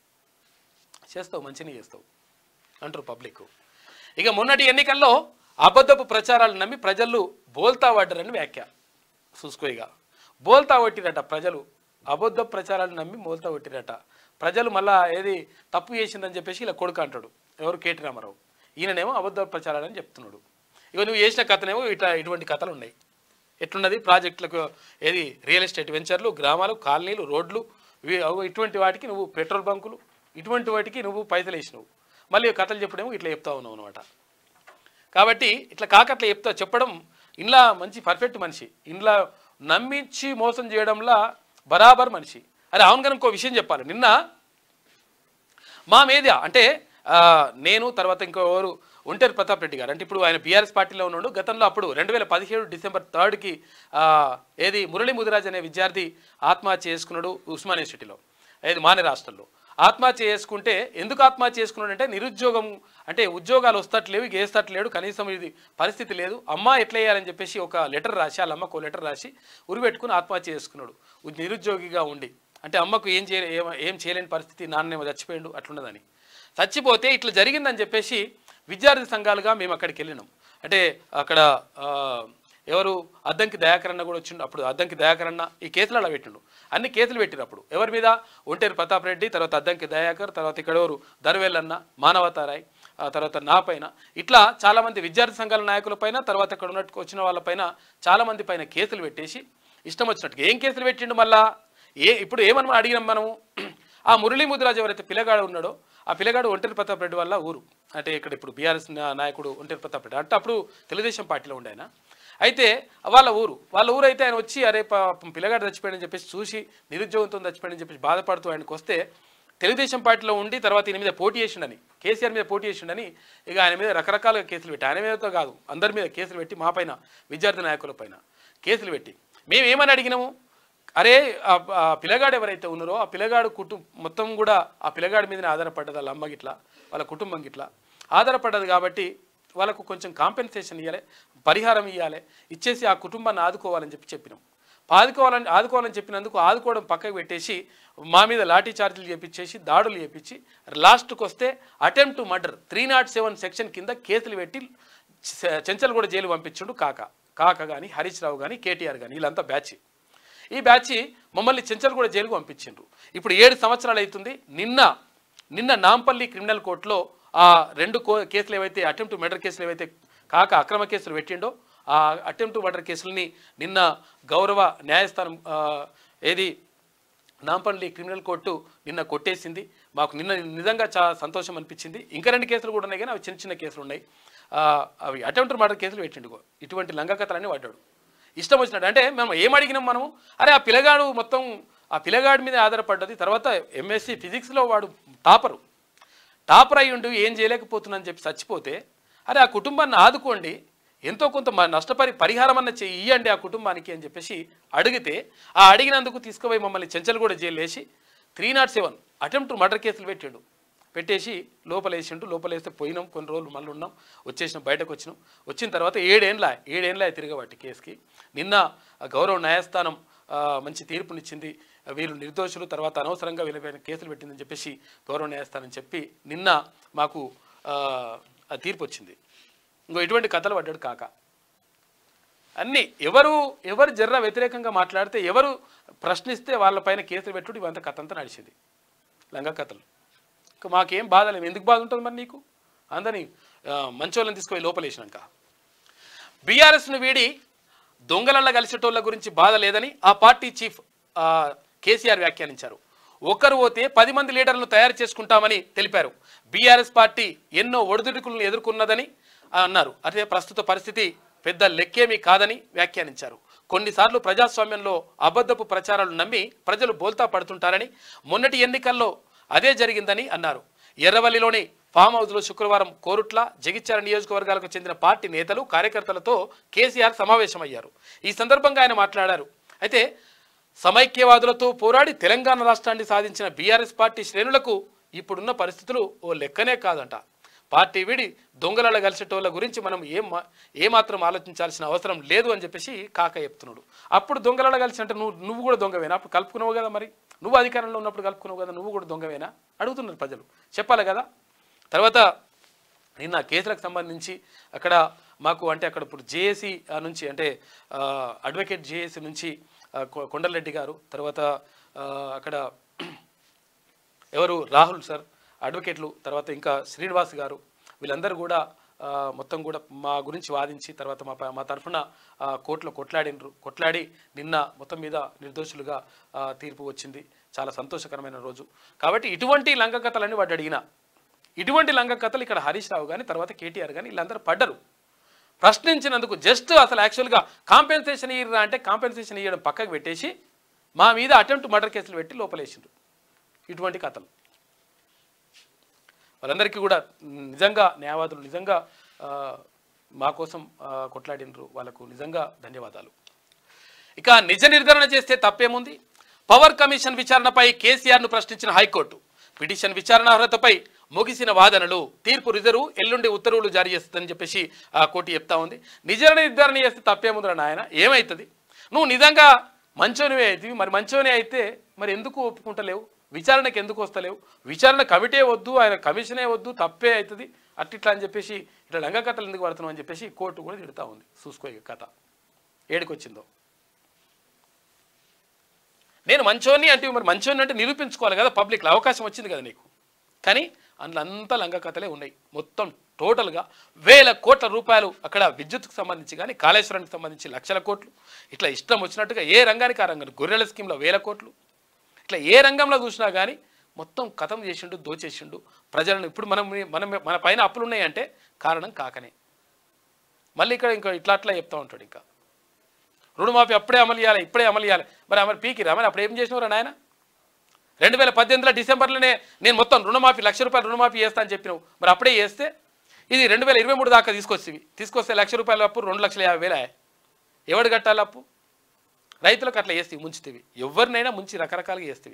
చేస్తావు మంచిగా చేస్తావు అంటారు పబ్లిక్ ఇక మొన్నటి ఎన్నికల్లో అబద్ధపు ప్రచారాలు నమ్మి ప్రజలు బోల్తా పడ్డారని వ్యాఖ్య చూసుకో ఇక బోల్తా కొట్టిరట ప్రజలు అబద్ధ ప్రచారాలు నమ్మి మోల్తా కొట్టిరట ప్రజలు మళ్ళా ఏది తప్పు చేసిందని చెప్పేసి ఇలా కొడుకు అంటాడు ఎవరు కేటీ రామారావు ఈయననేమో అబద్ధ ప్రచారాలని చెప్తున్నాడు ఇక నువ్వు చేసిన కథనేమో ఇట్లా ఇటువంటి కథలు ఉన్నాయి ఎట్లున్నది ప్రాజెక్టులకు ఏది రియల్ ఎస్టేట్ వెంచర్లు గ్రామాలు కాలనీలు రోడ్లు ఇవి- అవి ఇటువంటి వాటికి నువ్వు పెట్రోల్ బంకులు ఇటువంటి వాటికి నువ్వు పైసలు వేసినావు మళ్ళీ కథలు చెప్పడేమో ఇట్లా చెప్తా ఉన్నావు అనమాట కాబట్టి ఇట్లా కాకట్లా చెప్తా చెప్పడం ఇంట్లో మంచి పర్ఫెక్ట్ మనిషి ఇంట్లో నమ్మించి మోసం చేయడంలా బరాబర్ మనిషి అరే అవును కనుక ఇంకో విషయం చెప్పాలి నిన్న మా మీడియా అంటే ఆ, నేను తర్వాత ఇంకో ఎవరు ఒంటేరు ప్రతాప్ రెడ్డి గారు అంటే ఇప్పుడు ఆయన బీఆర్ఎస్ పార్టీలో ఉన్నాడు గతంలో అప్పుడు రెండు వేల పదిహేడు డిసెంబర్ థర్డ్కి ఏది మురళీ ముదిరాజ్ అనే విద్యార్థి ఆత్మహత్య చేసుకున్నాడు ఉస్మానియా సిటీలో ఏది మానే రాష్ట్రంలో ఆత్మహత్య చేసుకుంటే ఎందుకు ఆత్మహత్య చేసుకున్నాడు అంటే నిరుద్యోగం అంటే ఉద్యోగాలు వస్తట్లేవు ఇక వేస్తట్లేడు కనీసం ఇది పరిస్థితి లేదు అమ్మ ఎట్లా వేయాలని చెప్పేసి ఒక లెటర్ రాసి వాళ్ళ అమ్మకు ఒక లెటర్ రాసి ఉరిపెట్టుకుని ఆత్మహత్య చేసుకున్నాడు ఉ- నిరుద్యోగిగా ఉండి అంటే అమ్మకు ఏం చేయ ఏం- ఏం చేయలేని పరిస్థితి నాన్నేమో చచ్చిపోయాడు అట్లున్నదని చచ్చిపోతే ఇట్లా జరిగిందని చెప్పేసి విద్యార్థి సంఘాలుగా మేము అక్కడికి వెళ్ళినాం అంటే అక్కడ ఆ, ఎవరు అద్దంకి దయాకరణ కూడా వచ్చిండు అప్పుడు అద్దంకి దయాకరణ ఈ కేసులు అలా పెట్టిండు అన్ని కేసులు పెట్టినప్పుడు ఎవరి మీద ఒంటేరు ప్రతాప్ రెడ్డి తర్వాత అద్దంకి దయాకర్ తర్వాత ఇక్కడ ఎవరు దర్వేలన్న మానవతారాయ్ ఆ తర్వాత నా పైన ఇట్లా చాలామంది విద్యార్థి సంఘాల నాయకుల పైన తర్వాత ఇక్కడ ఉన్నట్టు వచ్చిన వాళ్ళపైన చాలామంది పైన కేసులు పెట్టేసి ఇష్టం వచ్చినట్టుగా ఏం కేసులు పెట్టిండు మళ్ళా ఏ ఇప్పుడు ఏమని అడిగినాం మనము ఆ మురళీ ముదిరాజు ఎవరైతే పిల్లగాడు ఉన్నాడో ఆ పిల్లగాడు ఒంటరి ప్రతాప్ రెడ్డి వల్ల ఊరు అంటే ఇక్కడ ఇప్పుడు బీఆర్ఎస్ నాయకుడు ఒంటరి ప్రతాప్ రెడ్డి అంటే అప్పుడు తెలుగుదేశం పార్టీలో ఉండే ఆయన అయితే వాళ్ళ ఊరు వాళ్ళ ఊరు అయితే ఆయన వచ్చి అరే పాపం పిల్లగాడు చచ్చిపోయాడని చెప్పేసి చూసి నిరుద్యోగంతో చచ్చిపోయాడని చెప్పేసి బాధపడుతూ ఆయనకు వస్తే తెలుగుదేశం పార్టీలో ఉండి తర్వాత ఈయన మీద పోటీ చేసిండని కేసీఆర్ మీద పోటీ చేసిండని ఇక ఆయన మీద రకరకాల కేసులు పెట్టి ఆయన మీదతో కాదు అందరి మీద కేసులు పెట్టి మా పైన విద్యార్థి నాయకుల పైన కేసులు పెట్టి మేము ఏమని అడిగినాము అరే ఆ ఆ పిల్లగాడు ఎవరైతే ఉన్నారో ఆ పిల్లగాడు కుటుంబం మొత్తం కూడా ఆ పిల్లగాడి మీదనే ఆధారపడ్డది వాళ్ళ అమ్మ గిట్లా వాళ్ళ కుటుంబం గిట్లా ఆధారపడ్డది కాబట్టి వాళ్ళకు కొంచెం కాంపెన్సేషన్ ఇవ్వాలి పరిహారం ఇవ్వాలి ఇచ్చేసి ఆ కుటుంబాన్ని ఆదుకోవాలని చెప్పి చెప్పినాం ఆదుకోవాలని ఆదుకోవాలని చెప్పినందుకు ఆదుకోవడం పక్కకు పెట్టేసి మా మీద లాఠీ చార్జీలు చేపించేసి దాడులు చేపించి లాస్ట్కి వస్తే attempt to murder three nought seven section కింద కేసులు పెట్టి చెంచల్ కూడా జైలు పంపించుండు కాక కాక కానీ హరీష్ రావు కానీ కేటీఆర్ కానీ వీళ్ళంతా బ్యాచ్ ఈ బ్యాచ్ మమ్మల్ని చెంచల్ కూడా జైలుకు పంపించిండ్రు ఇప్పుడు ఏడు సంవత్సరాలు అవుతుంది నిన్న నిన్న నాంపల్లి క్రిమినల్ కోర్టులో ఆ రెండు కో కేసులు ఏవైతే అటెంప్ట్ మర్డర్ కేసులు ఏవైతే కాక అక్రమ కేసులు పెట్టిండో ఆ అటెంప్ట్ మర్డర్ కేసులని నిన్న గౌరవ న్యాయస్థానం ఆ, ఏది నాంపల్లి క్రిమినల్ కోర్టు నిన్న కొట్టేసింది మాకు నిన్న నిజంగా చాలా సంతోషం అనిపించింది ఇంకా రెండు కేసులు కూడా ఉన్నాయి కానీ అవి చిన్న చిన్న కేసులు ఉన్నాయి ఆ, అవి అటెంప్ట్ మర్డర్ కేసులు పెట్టిండు ఇటువంటి లంగకథలన్నీ పడ్డాడు ఇష్టం వచ్చినట్టు అంటే మేము ఏం అడిగినాం మనము అరే ఆ పిల్లగాడు మొత్తం ఆ పిల్లగాడి మీద ఆధారపడ్డది తర్వాత ఎంఎస్సి ఫిజిక్స్లో వాడు టాపరు టాపర్ అయి ఉండి ఏం చేయలేకపోతున్నానని చెప్పి చచ్చిపోతే అరే ఆ కుటుంబాన్ని ఆదుకోండి ఎంతో కొంత మ- నష్టపరి పరిహారం అన్న చెయ్యి ఇయ్యండి ఆ కుటుంబానికి అని చెప్పేసి అడిగితే ఆ అడిగినందుకు తీసుకుపోయి మమ్మల్ని చెంచల్ కూడా జైలు వేసి three nought seven attempt murder కేసులు పెట్టాడు పెట్టేసి లోపలేసిండు లోపలేస్తే పోయినాం కొన్ని రోజులు మళ్ళీ ఉన్నాం వచ్చేసినాం బయటకు వచ్చినాం వచ్చిన తర్వాత ఏడేండ్ల ఏడేండ్ల తిరగబట్టి కేసుకి నిన్న ఆ గౌరవ న్యాయస్థానం ఆ, మంచి తీర్పునిచ్చింది వీళ్ళు నిర్దోషులు తర్వాత అనవసరంగా వీళ్ళపైన కేసులు పెట్టిందని చెప్పేసి గౌరవ న్యాయస్థానం చెప్పి నిన్న మాకు ఆ, ఆ తీర్పు వచ్చింది ఇంకో ఇటువంటి కథలు పడ్డాడు కాక అన్నీ ఎవరు ఎవరు జర్ర వ్యతిరేకంగా మాట్లాడితే ఎవరు ప్రశ్నిస్తే వాళ్ళపైన కేసులు పెట్టుడు ఇవంతా కథ అంతా నడిచింది లంగా కథలు ఇంకా మాకేం బాధ లేదు ఎందుకు బాధ ఉంటుంది మరి నీకు అందరినీ ఆ, మంచోళ్ళని తీసుకుపోయి లోపలేసినాక బీఆర్ఎస్ను వీడి దొంగలల్ల కలిసేటోళ్ళ గురించి బాధ లేదని ఆ పార్టీ చీఫ్ ఆ, కేసీఆర్ వ్యాఖ్యానించారు ఒకరు పోతే పది మంది లీడర్లను తయారు చేసుకుంటామని తెలిపారు బీఆర్ఎస్ పార్టీ ఎన్నో ఒడిదుడుకులను ఎదుర్కొన్నదని అన్నారు అదే ప్రస్తుత పరిస్థితి పెద్ద లెక్కేమీ కాదని వ్యాఖ్యానించారు కొన్నిసార్లు ప్రజాస్వామ్యంలో అబద్ధపు ప్రచారాలు నమ్మి ప్రజలు బోల్తా పడుతుంటారని మొన్నటి ఎన్నికల్లో అదే జరిగిందని అన్నారు ఎర్రవల్లిలోని ఫామ్ హౌస్లో శుక్రవారం కోరుట్ల జగిత్యాల నియోజకవర్గాలకు చెందిన పార్టీ నేతలు కార్యకర్తలతో కేసీఆర్ సమావేశమయ్యారు ఈ సందర్భంగా ఆయన మాట్లాడారు అయితే సమైక్యవాదులతో పోరాడి తెలంగాణ రాష్ట్రాన్ని సాధించిన బీఆర్ఎస్ పార్టీ శ్రేణులకు ఇప్పుడున్న పరిస్థితులు ఓ లెక్కనే కాదంట పార్టీ విడి దొంగల కలిసేటోళ్ళ గురించి మనం ఏం మా- ఏమాత్రం ఆలోచించాల్సిన అవసరం లేదు అని చెప్పేసి కాక చెప్తున్నాడు అప్పుడు దొంగల కలిసి అంటే నువ్వు నువ్వు కూడా దొంగవేనా అప్పుడు కలుపుకున్నావు కదా మరి నువ్వు అధికారంలో ఉన్నప్పుడు కలుపుకున్నావు కదా నువ్వు కూడా దొంగవేనా అడుగుతున్నారు ప్రజలు చెప్పాలి కదా తర్వాత నిన్న కేసులకు సంబంధించి అక్కడ మాకు అంటే అక్కడ ఇప్పుడు జేఏసీ నుంచి అంటే ఆ, అడ్వకేట్ జేఏసీ నుంచి ఆ, కొ- కొండలరెడ్డి గారు తర్వాత ఆ, అక్కడ ఎవరు రాహుల్ సార్ అడ్వకేట్లు తర్వాత ఇంకా శ్రీనివాస్ గారు వీళ్ళందరూ కూడా ఆ, మొత్తం కూడా మా గురించి వాదించి తర్వాత మా ప- మా తరఫున ఆ, కోర్టులో కొట్లాడినరు కొట్లాడి నిన్న మొత్తం మీద నిర్దోషులుగా ఆ, తీర్పు వచ్చింది చాలా సంతోషకరమైన రోజు కాబట్టి ఇటువంటి లంక కథలన్నీ వాడు అడిగిన ఇటువంటి లంక కథలు ఇక్కడ హరీష్ రావు కానీ తర్వాత కేటీఆర్ కానీ వీళ్ళందరూ పడ్డరు ప్రశ్నించినందుకు జస్ట్ అసలు యాక్చువల్గా కాంపెన్సేషన్ ఇయ్యరా అంటే కాంపెన్సేషన్ ఇవ్వడం పక్కకు పెట్టేసి మా మీద అటెంప్ట్ మర్డర్ కేసులు పెట్టి లోపలేసిండ్రు ఇటువంటి కథలు వాళ్ళందరికీ కూడా నిజంగా న్యాయవాదులు నిజంగా ఆ, మా కోసం ఆ, కొట్లాడినరు వాళ్ళకు నిజంగా ధన్యవాదాలు ఇక నిజ నిర్ధారణ చేస్తే తప్పేముంది పవర్ కమిషన్ విచారణపై కేసీఆర్ను ప్రశ్నించిన హైకోర్టు పిటిషన్ విచారణ అర్హతపై ముగిసిన వాదనలు తీర్పు రిజర్వ్ ఎల్లుండి ఉత్తర్వులు జారీ చేస్తుందని చెప్పేసి ఆ కోర్టు చెప్తా ఉంది నిజ నిర్ధారణ చేస్తే తప్పేముందిరా నాయన ఏమవుతుంది నువ్వు నిజంగా మంచోనివే అవుతుంది మరి మంచోనే అయితే మరి ఎందుకు ఒప్పుకుంటలేవు విచారణకు ఎందుకు వస్తలేవు విచారణ కమిటీ వద్దు ఆయన కమిషనే వద్దు తప్పే అవుతుంది అట్టిట్లా అని చెప్పేసి ఇట్లా లంగ కథలు ఎందుకు పడుతున్నావు అని చెప్పేసి కోర్టు కూడా తిడుతూ ఉంది చూసుకో ఇక కథ ఏడికొచ్చిందో నేను మంచోని అంటే మరి మంచోని అంటే నిరూపించుకోవాలి కదా పబ్లిక్లో అవకాశం వచ్చింది కదా నీకు కానీ అందులో అంతా లంగ కథలే ఉన్నాయి మొత్తం టోటల్గా వేల కోట్ల రూపాయలు అక్కడ విద్యుత్కు సంబంధించి కానీ కాళేశ్వరానికి సంబంధించి లక్షల కోట్లు ఇట్లా ఇష్టం వచ్చినట్టుగా ఏ రంగానికి ఆ రంగానికి గొర్రెల స్కీమ్లో వేల కోట్లు ఇట్లా ఏ రంగంలో చూసినా కానీ మొత్తం కథం చేసిండు దోచేసిండు ప్రజలను ఇప్పుడు మనం మనం మన పైన అప్పులు ఉన్నాయంటే కారణం కాకనే మళ్ళీ ఇక్కడ ఇంకా ఇట్లా అట్లా చెప్తా ఉంటాడు ఇంకా రుణమాఫీ అప్పుడే అమలు చేయాలి ఇప్పుడే అమలు చేయాలి మరి అమలు పీకి మరి అప్పుడు ఏం చేసినవరా నాయన రెండు వేల పద్దెనిమిదిలో డిసెంబర్లోనే నేను మొత్తం రుణమాఫీ లక్ష రూపాయలు రుణమాఫీ చేస్తా అని చెప్పినావు మరి అప్పుడే చేస్తే ఇది రెండు వేల ఇరవై మూడు దాకా తీసుకొచ్చేవి తీసుకొస్తే లక్ష రూపాయల అప్పు రెండు లక్షల యాభై వేల ఎవడు కట్టాలి అప్పు రైతులకు అట్లా వేస్తేవి ముంచుతీవి ఎవరినైనా ముంచి రకరకాలుగా వేస్తేవి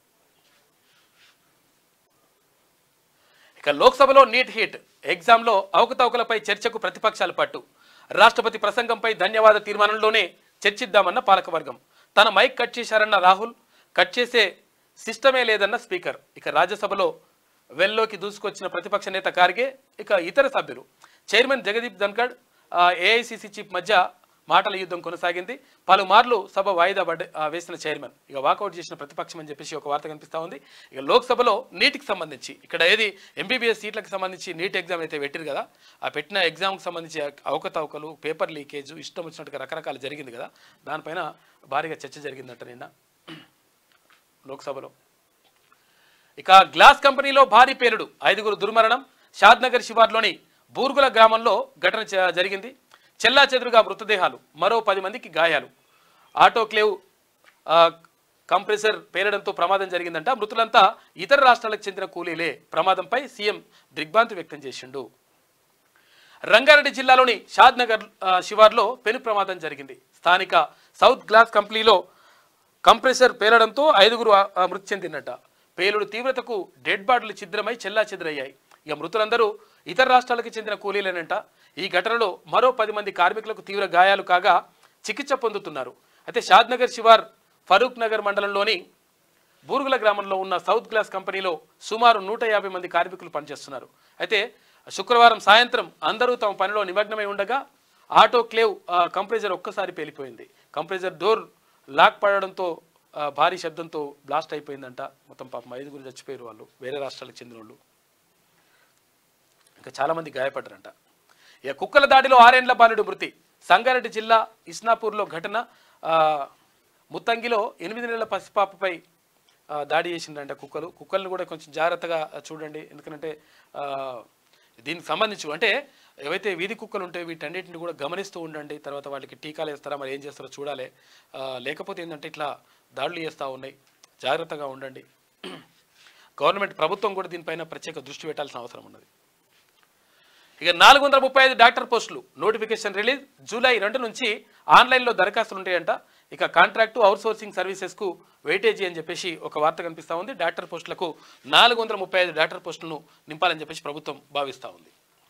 ఇక లోక్సభలో నీట్ హిట్ ఎగ్జామ్లో అవకతవకలపై చర్చకు ప్రతిపక్షాలు పట్టు రాష్ట్రపతి ప్రసంగంపై ధన్యవాద తీర్మానంలోనే చర్చిద్దామన్న పాలకవర్గం తన మైక్ కట్ చేశారన్న రాహుల్ కట్ చేసే సిస్టమే లేదన్న స్పీకర్ ఇక రాజ్యసభలో వెల్లోకి దూసుకొచ్చిన ప్రతిపక్ష నేత ఖార్గే ఇక ఇతర సభ్యులు chairman Jagdeep Dhankhar AICC chief మధ్య మాటల యుద్ధం కొనసాగింది పలుమార్లు సభ వాయిదా పడ్డ ఆ, వేసిన చైర్మన్ ఇక వాకౌట్ చేసిన ప్రతిపక్షం అని చెప్పేసి ఒక వార్త కనిపిస్తా ఉంది ఇక లోక్సభలో నీటికి సంబంధించి ఇక్కడ ఏది ఎంబీబీఎస్ సీట్లకు సంబంధించి నీట్ ఎగ్జామ్ అయితే పెట్టారు కదా ఆ పెట్టిన ఎగ్జామ్కి సంబంధించి అవకతవకలు పేపర్ లీకేజ్ ఇష్టం వచ్చినట్టుగా రకరకాలు జరిగింది కదా దానిపైన భారీగా చర్చ జరిగిందంట నిన్న లోక్సభలో ఇక గ్లాస్ కంపెనీలో భారీ పేలుడు ఐదుగురు దుర్మరణం షాద్నగర్ శివార్లోని బూర్గుల గ్రామంలో ఘటన చ- జరిగింది చెల్లా చెదురుగా మృతదేహాలు మరో పది మందికి గాయాలు ఆటోక్లేవ్ ఆ, కంప్రెసర్ పేలడంతో ప్రమాదం జరిగిందంట మృతులంతా ఇతర రాష్ట్రాలకు చెందిన కూలీలే ప్రమాదంపై సీఎం దిగ్భ్రాంతి వ్యక్తం చేసిండు రంగారెడ్డి జిల్లాలోని షాద్నగర్ ఆ, శివార్లో పెను ప్రమాదం జరిగింది స్థానిక సౌత్ గ్లాస్ కంపెనీలో కంప్రెసర్ పేలడంతో ఐదుగురు ఆ- ఆ మృతి చెందినట్ట పేలుడు తీవ్రతకు డెడ్ బాడీలు ఛిద్రమై చెల్లా చెదరయ్యాయి ఇక మృతులందరూ ఇతర రాష్ట్రాలకు చెందిన కూలీలేనంట ఈ ఘటనలో మరో పది మంది కార్మికులకు తీవ్ర గాయాలు కాగా చికిత్స పొందుతున్నారు అయితే షాద్నగర్ శివార్ ఫరూక్ నగర్ మండలంలోని బూరుగుల గ్రామంలో ఉన్న సౌత్ గ్లాస్ కంపెనీలో సుమారు నూట యాభై మంది కార్మికులు పనిచేస్తున్నారు అయితే శుక్రవారం సాయంత్రం అందరూ తమ పనిలో నిమగ్నమై ఉండగా ఆటో క్లేవ్ ఆ, కంప్రెసర్ ఒక్కసారి పేలిపోయింది కంప్రెసర్ డోర్ లాక్ పడడంతో ఆ, భారీ శబ్దంతో బ్లాస్ట్ అయిపోయిందంట మొత్తం పాపం ఐదుగురు చచ్చిపోయారు వాళ్ళు వేరే రాష్ట్రాలకు చెందిన వాళ్ళు ఇంకా చాలామంది గాయపడ్డారంట ఇక కుక్కల దాడిలో ఆరేండ్ల బాలుడు మృతి సంగారెడ్డి జిల్లా ఇస్నాపూర్లో ఘటన ఆ, ముత్తంగిలో ఎనిమిది నెలల పసిపాపపై ఆ, దాడి చేసిందంట కుక్కలు కుక్కల్ని కూడా కొంచెం జాగ్రత్తగా చూడండి ఎందుకంటే ఆ, దీనికి సంబంధించి అంటే ఏవైతే వీధి కుక్కలు ఉంటాయో వీటన్నిటిని కూడా గమనిస్తూ ఉండండి తర్వాత వాళ్ళకి టీకాలు వేస్తారా మరి ఏం చేస్తారో చూడాలి ఆ, లేకపోతే ఏంటంటే ఇట్లా దాడులు చేస్తూ ఉన్నాయి జాగ్రత్తగా ఉండండి గవర్నమెంట్ ప్రభుత్వం కూడా దీనిపైన ప్రత్యేక దృష్టి పెట్టాల్సిన అవసరం ఉన్నది ఇక నాలుగు వందల ముప్పై ఐదు డాక్టర్ పోస్టులు నోటిఫికేషన్ రిలీజ్ జూలై రెండు నుంచి ఆన్లైన్లో దరఖాస్తులు ఉంటాయంట ఇక కాంట్రాక్టు అవుట్సోర్సింగ్ సర్వీసెస్కు వెయిటేజీ అని చెప్పేసి ఒక వార్త కనిపిస్తూ ఉంది డాక్టర్ పోస్టులకు నాలుగు వందల ముప్పై ఐదు డాక్టర్ పోస్టులను నింపాలని చెప్పేసి ప్రభుత్వం భావిస్తూ ఉంది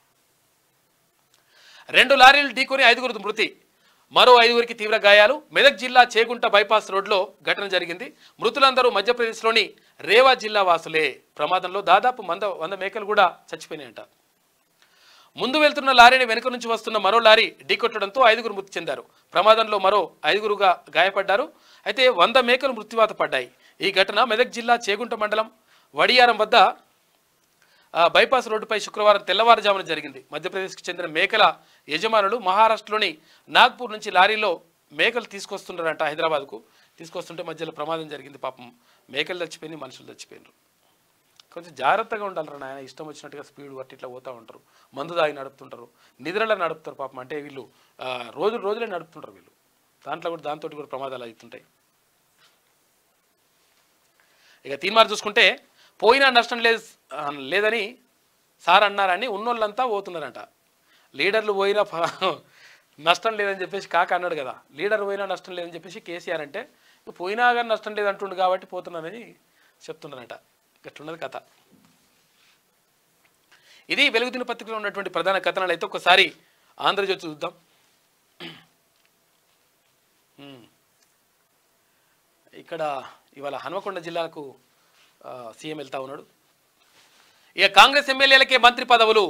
రెండు లారీలు ఢీకొని ఐదుగురు మృతి మరో ఐదుగురికి తీవ్ర గాయాలు మెదక్ జిల్లా చేగుంట బైపాస్ రోడ్లో ఘటన జరిగింది మృతులందరూ మధ్యప్రదేశ్లోని రేవా జిల్లా వాసులే ప్రమాదంలో దాదాపు వంద వంద మేకలు కూడా చచ్చిపోయినాయంట ముందు వెళ్తున్న లారీని వెనుక నుంచి వస్తున్న మరో లారీ ఢీకొట్టడంతో ఐదుగురు మృతి చెందారు ప్రమాదంలో మరో ఐదుగురుగా గాయపడ్డారు అయితే వంద మేకలు మృత్యువాత పడ్డాయి ఈ ఘటన మెదక్ జిల్లా చేగుంట మండలం వడియారం వద్ద ఆ, బైపాస్ రోడ్డుపై శుక్రవారం తెల్లవారుజామున జరిగింది మధ్యప్రదేశ్కి చెందిన మేకల యజమానులు మహారాష్ట్రలోని నాగ్పూర్ నుంచి లారీలో మేకలు తీసుకొస్తున్నారంట హైదరాబాద్కు తీసుకొస్తుంటే మధ్యలో ప్రమాదం జరిగింది పాపం మేకలు చచ్చిపోయినాయి మనుషులు చచ్చిపోయినారు కొంచెం జాగ్రత్తగా ఉండాలి నాయన ఇష్టం వచ్చినట్టుగా స్పీడ్ పట్టి ఇట్లా పోతూ ఉంటారు మందు తాగి నడుపుతుంటారు నిద్రలో నడుపుతారు పాపం అంటే వీళ్ళు ఆ, రోజులు రోజులే నడుపుతుంటారు వీళ్ళు దాంట్లో కూడా దాంతో కూడా ప్రమాదాలు అవుతుంటాయి ఇక తీర్మానం చూసుకుంటే పోయినా నష్టం లేదు ఆ, లేదని సార్ అన్నారని ఉన్నోళ్ళంతా పోతున్నారంట లీడర్లు పోయినా ప- నష్టం లేదని చెప్పేసి కాక అన్నాడు కదా లీడర్ పోయినా నష్టం లేదని చెప్పేసి కేసీఆర్ అంటే "ఇక పోయినా కానీ నష్టం లేదంటుండు కాబట్టి పోతున్నానని చెప్తున్నారంట గట్లున్నది కథ ఇది వెలుగుదిన పత్రికలో ఉన్నటువంటి ప్రధాన కథనాలు అయితే ఒకసారి ఆంధ్రజ్యోతి చూద్దాం ఉమ్. ఇక్కడ ఇవాళ హనుమకొండ జిల్లాకు ఆ, సీఎం వెళ్తా ఉన్నాడు ఇక కాంగ్రెస్ ఎమ్మెల్యేలకే మంత్రి పదవులు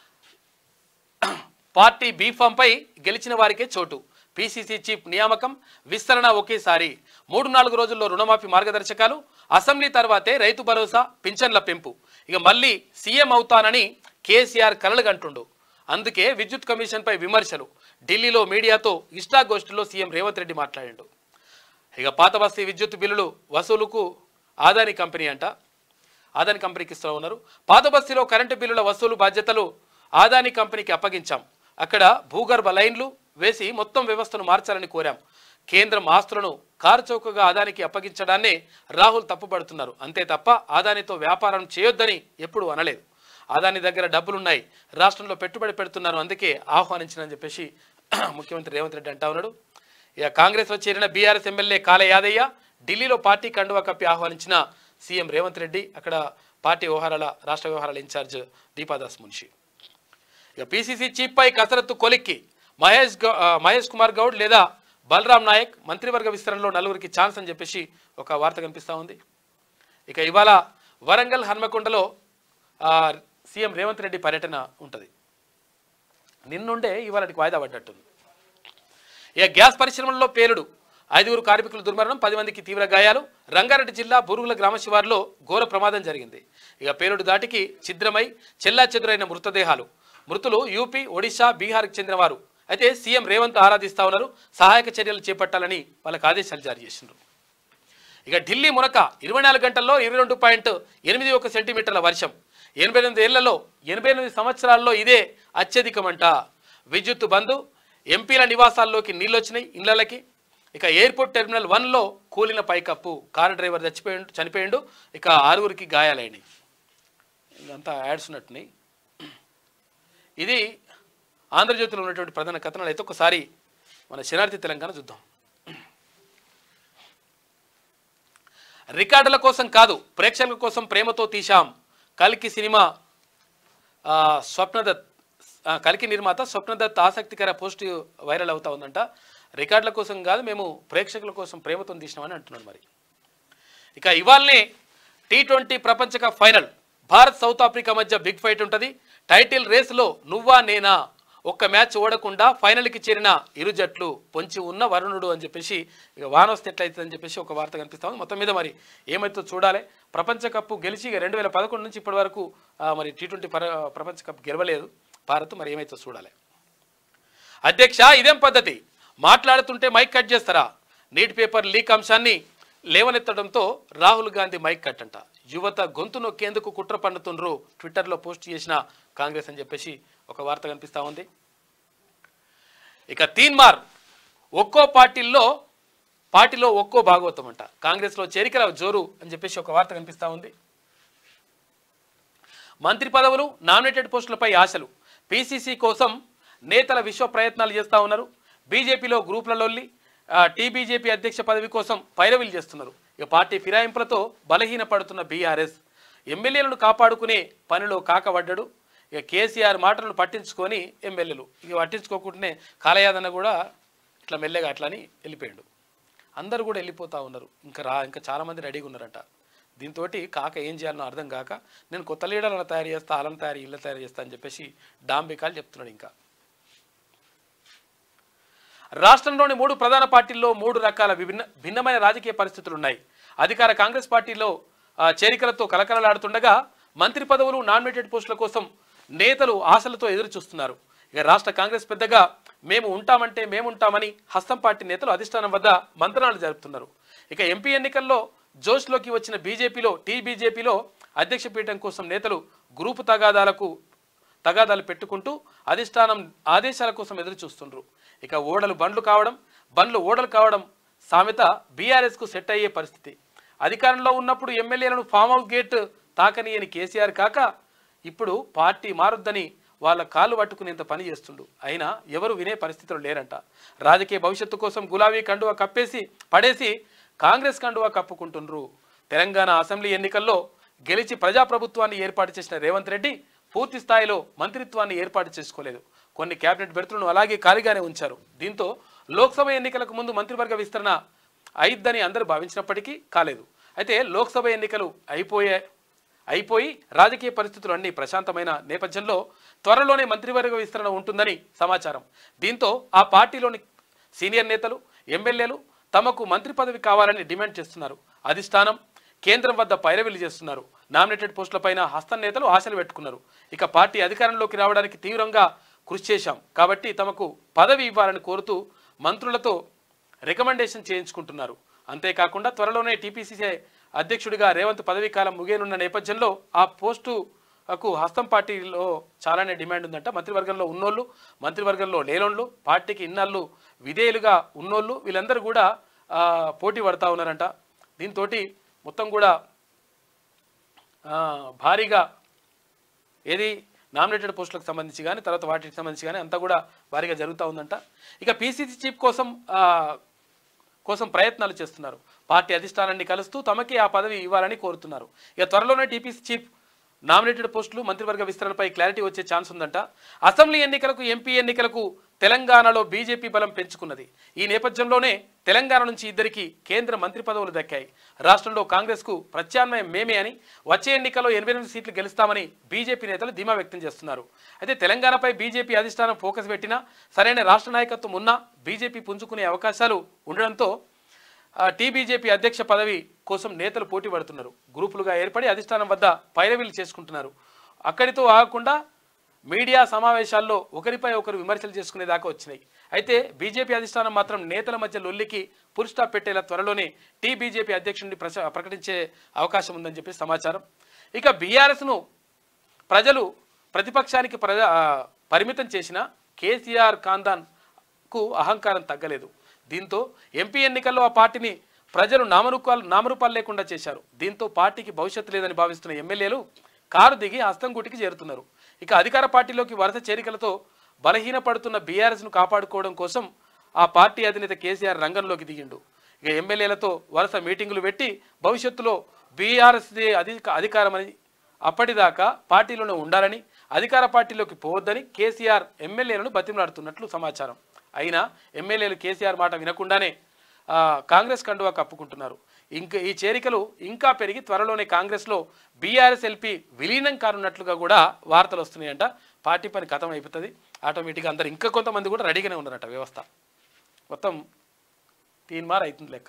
పార్టీ బీఫామ్పై గెలిచిన వారికే చోటు పీసీసీ చీఫ్ నియామకం విస్తరణ ఒకేసారి మూడు నాలుగు రోజుల్లో రుణమాఫీ మార్గదర్శకాలు అసెంబ్లీ తర్వాతే రైతు భరోసా పింఛన్ల పెంపు ఇక మళ్ళీ సీఎం అవుతానని కేసీఆర్ కలలుగంటుండు అందుకే విద్యుత్ కమిషన్పై విమర్శలు ఢిల్లీలో మీడియాతో ఇష్టాగోష్ఠిలో సీఎం రేవంత్ రెడ్డి మాట్లాడిండు ఇక పాత బస్తీ విద్యుత్ బిల్లులు వసూలుకు ఆదాని కంపెనీ అంట ఆదాని కంపెనీకి ఇస్తూ ఉన్నారు పాత బస్తీలో కరెంటు బిల్లుల వసూలు బాధ్యతలు ఆదాని కంపెనీకి అప్పగించాం అక్కడ భూగర్భ లైన్లు వేసి మొత్తం వ్యవస్థను మార్చాలని కోరాం కేంద్రం ఆస్తులను కారు చౌకగా ఆదానికి అప్పగించడాన్నే రాహుల్ తప్పుపడుతున్నారు అంతే తప్ప ఆదానితో వ్యాపారం చేయొద్దని ఎప్పుడు అనలేదు ఆదాని దగ్గర డబ్బులున్నాయి రాష్ట్రంలో పెట్టుబడి పెడుతున్నారు అందుకే ఆహ్వానించినని చెప్పేసి ముఖ్యమంత్రి రేవంత్ రెడ్డి అంటా ఉన్నాడు ఇక కాంగ్రెస్లో చేరిన బీఆర్ఎస్ ఎమ్మెల్యే కాల యాదయ్య ఢిల్లీలో పార్టీ కండువా కప్పి ఆహ్వానించిన సీఎం రేవంత్ రెడ్డి అక్కడ పార్టీ వ్యవహారాల రాష్ట్ర వ్యవహారాల ఇన్ఛార్జ్ దీపాదాస్ మున్షి ఇక పీసీసీ చీఫ్ పై కసరత్తు కొలిక్కి మహేష్ గౌ- ఆ, మహేష్ కుమార్ గౌడ్ లేదా బలరాం నాయక్ మంత్రివర్గ విస్తరణలో నలుగురికి ఛాన్స్ అని చెప్పేసి ఒక వార్త కనిపిస్తూ ఉంది ఇక ఇవాళ వరంగల్ హన్మకొండలో ఆ, సీఎం రేవంత్ రెడ్డి పర్యటన ఉంటుంది నిన్నుండే ఇవాళకి వాయిదా పడ్డట్టుంది ఇక గ్యాస్ పరిశ్రమల్లో పేలుడు ఐదుగురు కార్మికులు దుర్మరణం పది మందికి తీవ్ర గాయాలు రంగారెడ్డి జిల్లా బూరుగుల గ్రామ శివారులో ఘోర ప్రమాదం జరిగింది ఇక పేలుడు దాటికి ఛిద్రమై చెల్లా చెదురైన మృతదేహాలు మృతులు యూపీ ఒడిశా బీహార్కి చెందినవారు అయితే సీఎం రేవంత్ ఆరాధిస్తా ఉన్నారు సహాయక చర్యలు చేపట్టాలని వాళ్ళకి ఆదేశాలు జారీ చేసినారు ఇక ఢిల్లీ మునక ఇరవై నాలుగు గంటల్లో ఇరవై రెండు పాయింట్ ఎనిమిది ఒక సెంటీమీటర్ల వర్షం ఎనభై ఎనిమిది ఏళ్లలో ఎనభై ఎనిమిది సంవత్సరాల్లో ఇదే అత్యధికమంట విద్యుత్ బంద్ ఎంపీల నివాసాల్లోకి నీళ్ళు వచ్చినాయి ఇళ్లకి ఇక ఎయిర్పోర్ట్ టెర్మినల్ వన్లో కూలిన పైకప్పు కారు డ్రైవర్ చచ్చిపోయిండు చనిపోయిండు ఇక ఆరుగురికి గాయాలైనవి ఇదంతా యాడ్స్ ఉన్నట్టున్నాయి ఇది ఆంధ్రజ్యోతిలో ఉన్నటువంటి ప్రధాన కథనాలు అయితే ఒకసారి మన శనార్థి తెలంగాణ చూద్దాం రికార్డుల కోసం కాదు ప్రేక్షకుల కోసం ప్రేమతో తీశాం కల్కి సినిమా ఆ, స్వప్నదత్ ఆ, కల్కి నిర్మాత స్వప్నదత్ ఆసక్తికర పోస్ట్ వైరల్ అవుతా ఉందంట రికార్డుల కోసం కాదు మేము ప్రేక్షకుల కోసం ప్రేమతో తీసినామని అంటున్నాడు మరి ఇక ఇవాళనే టీ ట్వంటీ ప్రపంచ cup final Bharat South Africa మధ్య బిగ్ ఫైట్ ఉంటుంది టైటిల్ రేస్లో నువ్వా నేనా ఒక్క మ్యాచ్ ఓడకుండా ఫైనల్కి చేరిన ఇరు జట్లు పొంచి ఉన్న వరుణుడు అని చెప్పేసి ఇక వాన వస్తే ఎట్లయితుంది అని చెప్పేసి ఒక వార్త కనిపిస్తా ఉంది మొత్తం మీద మరి ఏమైతుందో చూడాలి ప్రపంచ కప్ గెలిచి ఇక రెండు వేల పదకొండు నుంచి ఇప్పటి వరకు ఆ, మరి టీ ట్వంటీ ప్రపంచ కప్ గెలవలేదు భారత్ మరి ఏమైతుందో చూడాలి అధ్యక్ష ఇదేం పద్ధతి మాట్లాడుతుంటే మైక్ కట్ చేస్తారా నీట్ పేపర్ లీక్ అంశాన్ని లేవనెత్తడంతో రాహుల్ గాంధీ మైక్ కట్ అంట యువత గొంతు నొక్కేందుకు కుట్ర పన్నుతుండ్రు ట్విట్టర్లో పోస్ట్ చేసిన కాంగ్రెస్ అని చెప్పేసి ఒక వార్త కనిపిస్తా ఉంది ఇక తీన్మార్ ఒక్కో పార్టీల్లో పార్టీలో ఒక్కో భాగవతం అంట కాంగ్రెస్లో చేరికల జోరు అని చెప్పేసి ఒక వార్త కనిపిస్తా ఉంది మంత్రి పదవులు నామినేటెడ్ పోస్టులపై ఆశలు పీసీసీ కోసం నేతల విశ్వ ప్రయత్నాలు చేస్తూ ఉన్నారు బీజేపీలో గ్రూపులలోల్లి టీబీజేపీ అధ్యక్ష పదవి కోసం పైరవీలు చేస్తున్నారు ఇక పార్టీ ఫిరాయింపులతో బలహీన పడుతున్న బీఆర్ఎస్ ఎమ్మెల్యేలను కాపాడుకునే పనిలో కాకబడ్డాడు ఇక కేసీఆర్ మాటలను పట్టించుకొని ఎమ్మెల్యేలు ఇక పట్టించుకోకుండానే కాలయాదన్న కూడా ఇట్లా మెల్లగా అట్లా అని వెళ్ళిపోయాడు అందరూ కూడా వెళ్ళిపోతా ఉన్నారు ఇంకా రా ఇంకా చాలామంది రెడీగా ఉన్నారంట దీంతో కాక ఏం చేయాలనో అర్థం కాక నేను కొత్త లీడర్లను తయారు చేస్తా అలను తయారు ఇళ్ళ తయారు చేస్తా అని చెప్పేసి డాంబికాలు చెప్తున్నాడు ఇంకా రాష్ట్రంలోని మూడు ప్రధాన పార్టీల్లో మూడు రకాల విభిన్న భిన్నమైన రాజకీయ పరిస్థితులు ఉన్నాయి అధికార కాంగ్రెస్ పార్టీలో ఆ, చేరికలతో కలకలలాడుతుండగా మంత్రి పదవులు నామినేటెడ్ పోస్టుల కోసం నేతలు ఆశలతో ఎదురు చూస్తున్నారు ఇక రాష్ట్ర కాంగ్రెస్ పెద్దగా మేము ఉంటామంటే మేముంటామని హస్తం పార్టీ నేతలు అధిష్టానం వద్ద మంత్రాలు జరుపుతున్నారు ఇక ఎంపీ ఎన్నికల్లో జోష్లోకి వచ్చిన బీజేపీలో టీ బీజేపీలో అధ్యక్ష పీఠం కోసం నేతలు గ్రూపు తగాదాలకు తగాదాలు పెట్టుకుంటూ అధిష్టానం ఆదేశాల కోసం ఎదురు చూస్తుండ్రు ఇక ఓడలు బండ్లు కావడం బండ్లు ఓడలు కావడం సామెత బీఆర్ఎస్కు సెట్ అయ్యే పరిస్థితి అధికారంలో ఉన్నప్పుడు ఎమ్మెల్యేలను ఫామ్ హౌస్ గేట్ తాకనీయని కేసీఆర్ కాక ఇప్పుడు పార్టీ మారొద్దని వాళ్ళ కాళ్ళు పట్టుకునేంత పని చేస్తుండు అయినా ఎవరు వినే పరిస్థితులు లేరంట రాజకీయ భవిష్యత్తు కోసం గులాబీ కండువా కప్పేసి పడేసి కాంగ్రెస్ కండువా కప్పుకుంటుండ్రు తెలంగాణ అసెంబ్లీ ఎన్నికల్లో గెలిచి ప్రజాప్రభుత్వాన్ని ఏర్పాటు చేసిన రేవంత్ రెడ్డి పూర్తి స్థాయిలో మంత్రిత్వాన్ని ఏర్పాటు చేసుకోలేదు కొన్ని కేబినెట్ బెర్తులను అలాగే ఖాళీగానే ఉంచారు దీంతో లోక్సభ ఎన్నికలకు ముందు మంత్రివర్గ విస్తరణ అయిద్దని అందరూ భావించినప్పటికీ కాలేదు అయితే లోక్సభ ఎన్నికలు అయిపోయే అయిపోయి రాజకీయ పరిస్థితులు అన్నీ ప్రశాంతమైన నేపథ్యంలో త్వరలోనే మంత్రివర్గ విస్తరణ ఉంటుందని సమాచారం దీంతో ఆ పార్టీలోని సీనియర్ నేతలు ఎమ్మెల్యేలు తమకు మంత్రి పదవి కావాలని డిమాండ్ చేస్తున్నారు అధిష్టానం కేంద్రం వద్ద పైరవిల్లు చేస్తున్నారు నామినేటెడ్ పోస్టులపైన హస్తం నేతలు ఆశలు పెట్టుకున్నారు ఇక పార్టీ అధికారంలోకి రావడానికి తీవ్రంగా కృషి చేశాం కాబట్టి తమకు పదవి ఇవ్వాలని కోరుతూ మంత్రులతో రికమెండేషన్ చేయించుకుంటున్నారు అంతేకాకుండా త్వరలోనే టీపీసీసీ అధ్యక్షుడిగా రేవంత్ పదవీ కాలం ముగియనున్న నేపథ్యంలో ఆ పోస్టుకు హస్తం పార్టీలో చాలానే డిమాండ్ ఉందంట మంత్రివర్గంలో ఉన్నోళ్ళు మంత్రివర్గంలో లేనోళ్ళు పార్టీకి ఇన్నాళ్ళు విధేయులుగా ఉన్నోళ్ళు వీళ్ళందరూ కూడా ఆ, పోటీ పడతా ఉన్నారంట దీంతో మొత్తం కూడా ఆ, భారీగా ఏది నామినేటెడ్ పోస్టులకు సంబంధించి కానీ తర్వాత వాటికి సంబంధించి కానీ అంతా కూడా భారీగా జరుగుతూ ఉందంట ఇక పీసీసీ చీఫ్ కోసం ఆ, కోసం ప్రయత్నాలు చేస్తున్నారు పార్టీ అధిష్టానాన్ని కలుస్తూ తమకే ఆ పదవి ఇవ్వాలని కోరుతున్నారు ఇక త్వరలోనే టీపీసీ చీఫ్ నామినేటెడ్ పోస్టులు మంత్రివర్గ విస్తరణపై క్లారిటీ వచ్చే ఛాన్స్ ఉందంట అసెంబ్లీ ఎన్నికలకు ఎంపీ ఎన్నికలకు తెలంగాణలో బీజేపీ బలం పెంచుకున్నది ఈ నేపథ్యంలోనే తెలంగాణ నుంచి ఇద్దరికి కేంద్ర మంత్రి పదవులు దక్కాయి రాష్ట్రంలో కాంగ్రెస్కు ప్రత్యామ్నాయం మేమే అని వచ్చే ఎన్నికల్లో ఎనభై ఎనిమిది సీట్లు గెలుస్తామని బీజేపీ నేతలు ధీమా వ్యక్తం చేస్తున్నారు అయితే తెలంగాణపై బీజేపీ అధిష్టానం ఫోకస్ పెట్టినా సరైన రాష్ట్ర నాయకత్వం ఉన్నా బీజేపీ పుంజుకునే అవకాశాలు ఉండడంతో ఆ, టీబీజేపీ అధ్యక్ష పదవి కోసం నేతలు పోటీ పడుతున్నారు గ్రూపులుగా ఏర్పడి అధిష్టానం వద్ద పైరవీలు చేసుకుంటున్నారు అక్కడితో ఆగకుండా మీడియా సమావేశాల్లో ఒకరిపై ఒకరు విమర్శలు చేసుకునే దాకా వచ్చినాయి అయితే బీజేపీ అధిష్టానం మాత్రం నేతల మధ్య లొల్లికి పుల్ స్టాప్ పెట్టేలా త్వరలోనే టీ బీజేపీ అధ్యక్షుడిని ప్రచ ప్రకటించే అవకాశం ఉందని చెప్పి సమాచారం ఇక బీఆర్ఎస్ను ప్రజలు ప్రతిపక్షానికి ప్రజ ఆ, పరిమితం చేసిన కేసీఆర్ ఖాందాన్కు అహంకారం తగ్గలేదు దీంతో ఎంపీ ఎన్నికల్లో ఆ పార్టీని ప్రజలు నామరూపాలు నామరూపాలు లేకుండా చేశారు దీంతో పార్టీకి భవిష్యత్తు లేదని భావిస్తున్న ఎమ్మెల్యేలు కారు దిగి హస్తంగూటికి చేరుతున్నారు ఇక అధికార పార్టీలోకి వరుస చేరికలతో బలహీనపడుతున్న బీఆర్ఎస్ను కాపాడుకోవడం కోసం ఆ పార్టీ అధినేత కేసీఆర్ రంగంలోకి దిగిండు ఇక ఎమ్మెల్యేలతో వరుస మీటింగులు పెట్టి భవిష్యత్తులో బీఆర్ఎస్దే అధిక అధికారమని అప్పటిదాకా పార్టీలోనే ఉండాలని అధికార పార్టీలోకి పోవద్దని కేసీఆర్ ఎమ్మెల్యేలను బతిమలాడుతున్నట్లు సమాచారం అయినా ఎమ్మెల్యేలు కేసీఆర్ మాట వినకుండానే ఆ, కాంగ్రెస్ కండువా కప్పుకుంటున్నారు ఇంకా ఈ చేరికలు ఇంకా పెరిగి త్వరలోనే కాంగ్రెస్లో బీఆర్ఎస్ ఎల్పీ విలీనం కానున్నట్లుగా కూడా వార్తలు వస్తున్నాయంట పార్టీ పని కథం అయిపోతుంది ఆటోమేటిక్గా అందరు ఇంకా కొంతమంది కూడా రెడీగానే ఉన్నారట వ్యవస్థ మొత్తం తీన్మార్ అవుతుంది లెక్క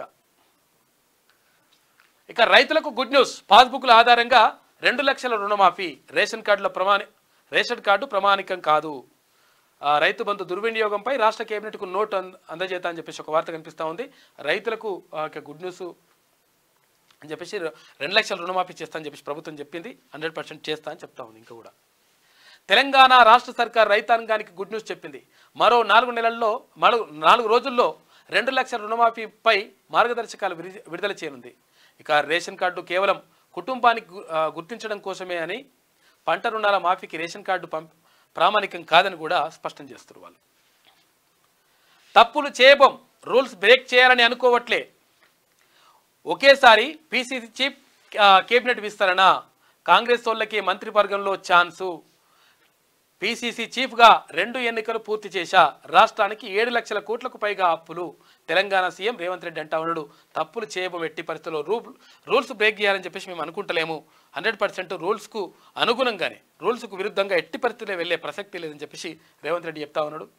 ఇక రైతులకు గుడ్ న్యూస్ పాస్బుక్ల ఆధారంగా రెండు లక్షల రుణమాఫీ రేషన్ కార్డుల ప్రమాణి రేషన్ కార్డు ప్రమాణికం కాదు ఆ, రైతు బంధు దుర్వినియోగంపై రాష్ట్ర కేబినెట్కు నోట్ అంద- అందజేత అని చెప్పేసి ఒక వార్త కనిపిస్తూ ఉంది రైతులకు ఆ, ఇక గుడ్ న్యూస్ అని చెప్పేసి రె- రెండు లక్షల రుణమాఫీ చేస్తా అని చెప్పేసి ప్రభుత్వం చెప్పింది హండ్రెడ్ పర్సెంట్ చేస్తా అని చెప్తా ఉంది ఇంకా కూడా తెలంగాణ రాష్ట్ర సర్కార్ రైతాంగానికి గుడ్ న్యూస్ చెప్పింది మరో నాలుగు నెలల్లో మరో నాలుగు రోజుల్లో రెండు లక్షల రుణమాఫీపై మార్గదర్శకాలు విరి- విడుదల చేయనుంది ఇక రేషన్ కార్డు కేవలం కుటుంబానికి గు- ఆ, గుర్తించడం కోసమే అని పంట రుణాల మాఫీకి రేషన్ కార్డు పంప్ ప్రామాణికం కాదని కూడా స్పష్టం చేస్తారు వాళ్ళు తప్పులు చేయబోం రూల్స్ బ్రేక్ చేయాలని అనుకోవట్లే ఒకేసారి పీసీసీ చీఫ్ ఆ, కేబినెట్ విస్తరణ కాంగ్రెస్ వాళ్ళకి మంత్రివర్గంలో ఛాన్సు పీసీసీ చీఫ్గా రెండు ఎన్నికలు పూర్తి చేశా రాష్ట్రానికి ఏడు లక్షల కోట్లకు పైగా అప్పులు తెలంగాణ సీఎం రేవంత్ రెడ్డి అంటా ఉన్నాడు తప్పులు చేయబో ఎట్టి పరిస్థితుల్లో రూ రూల్స్ బ్రేక్ చేయాలని చెప్పేసి మేము అనుకుంటలేము హండ్రెడ్ పర్సెంట్ రూల్స్కు అనుగుణంగానే రూల్స్కు విరుద్ధంగా ఎట్టి పరిస్థితుల్లో వెళ్ళే ప్రసక్తి లేదని చెప్పేసి రేవంత్ రెడ్డి చెప్తా ఉన్నాడు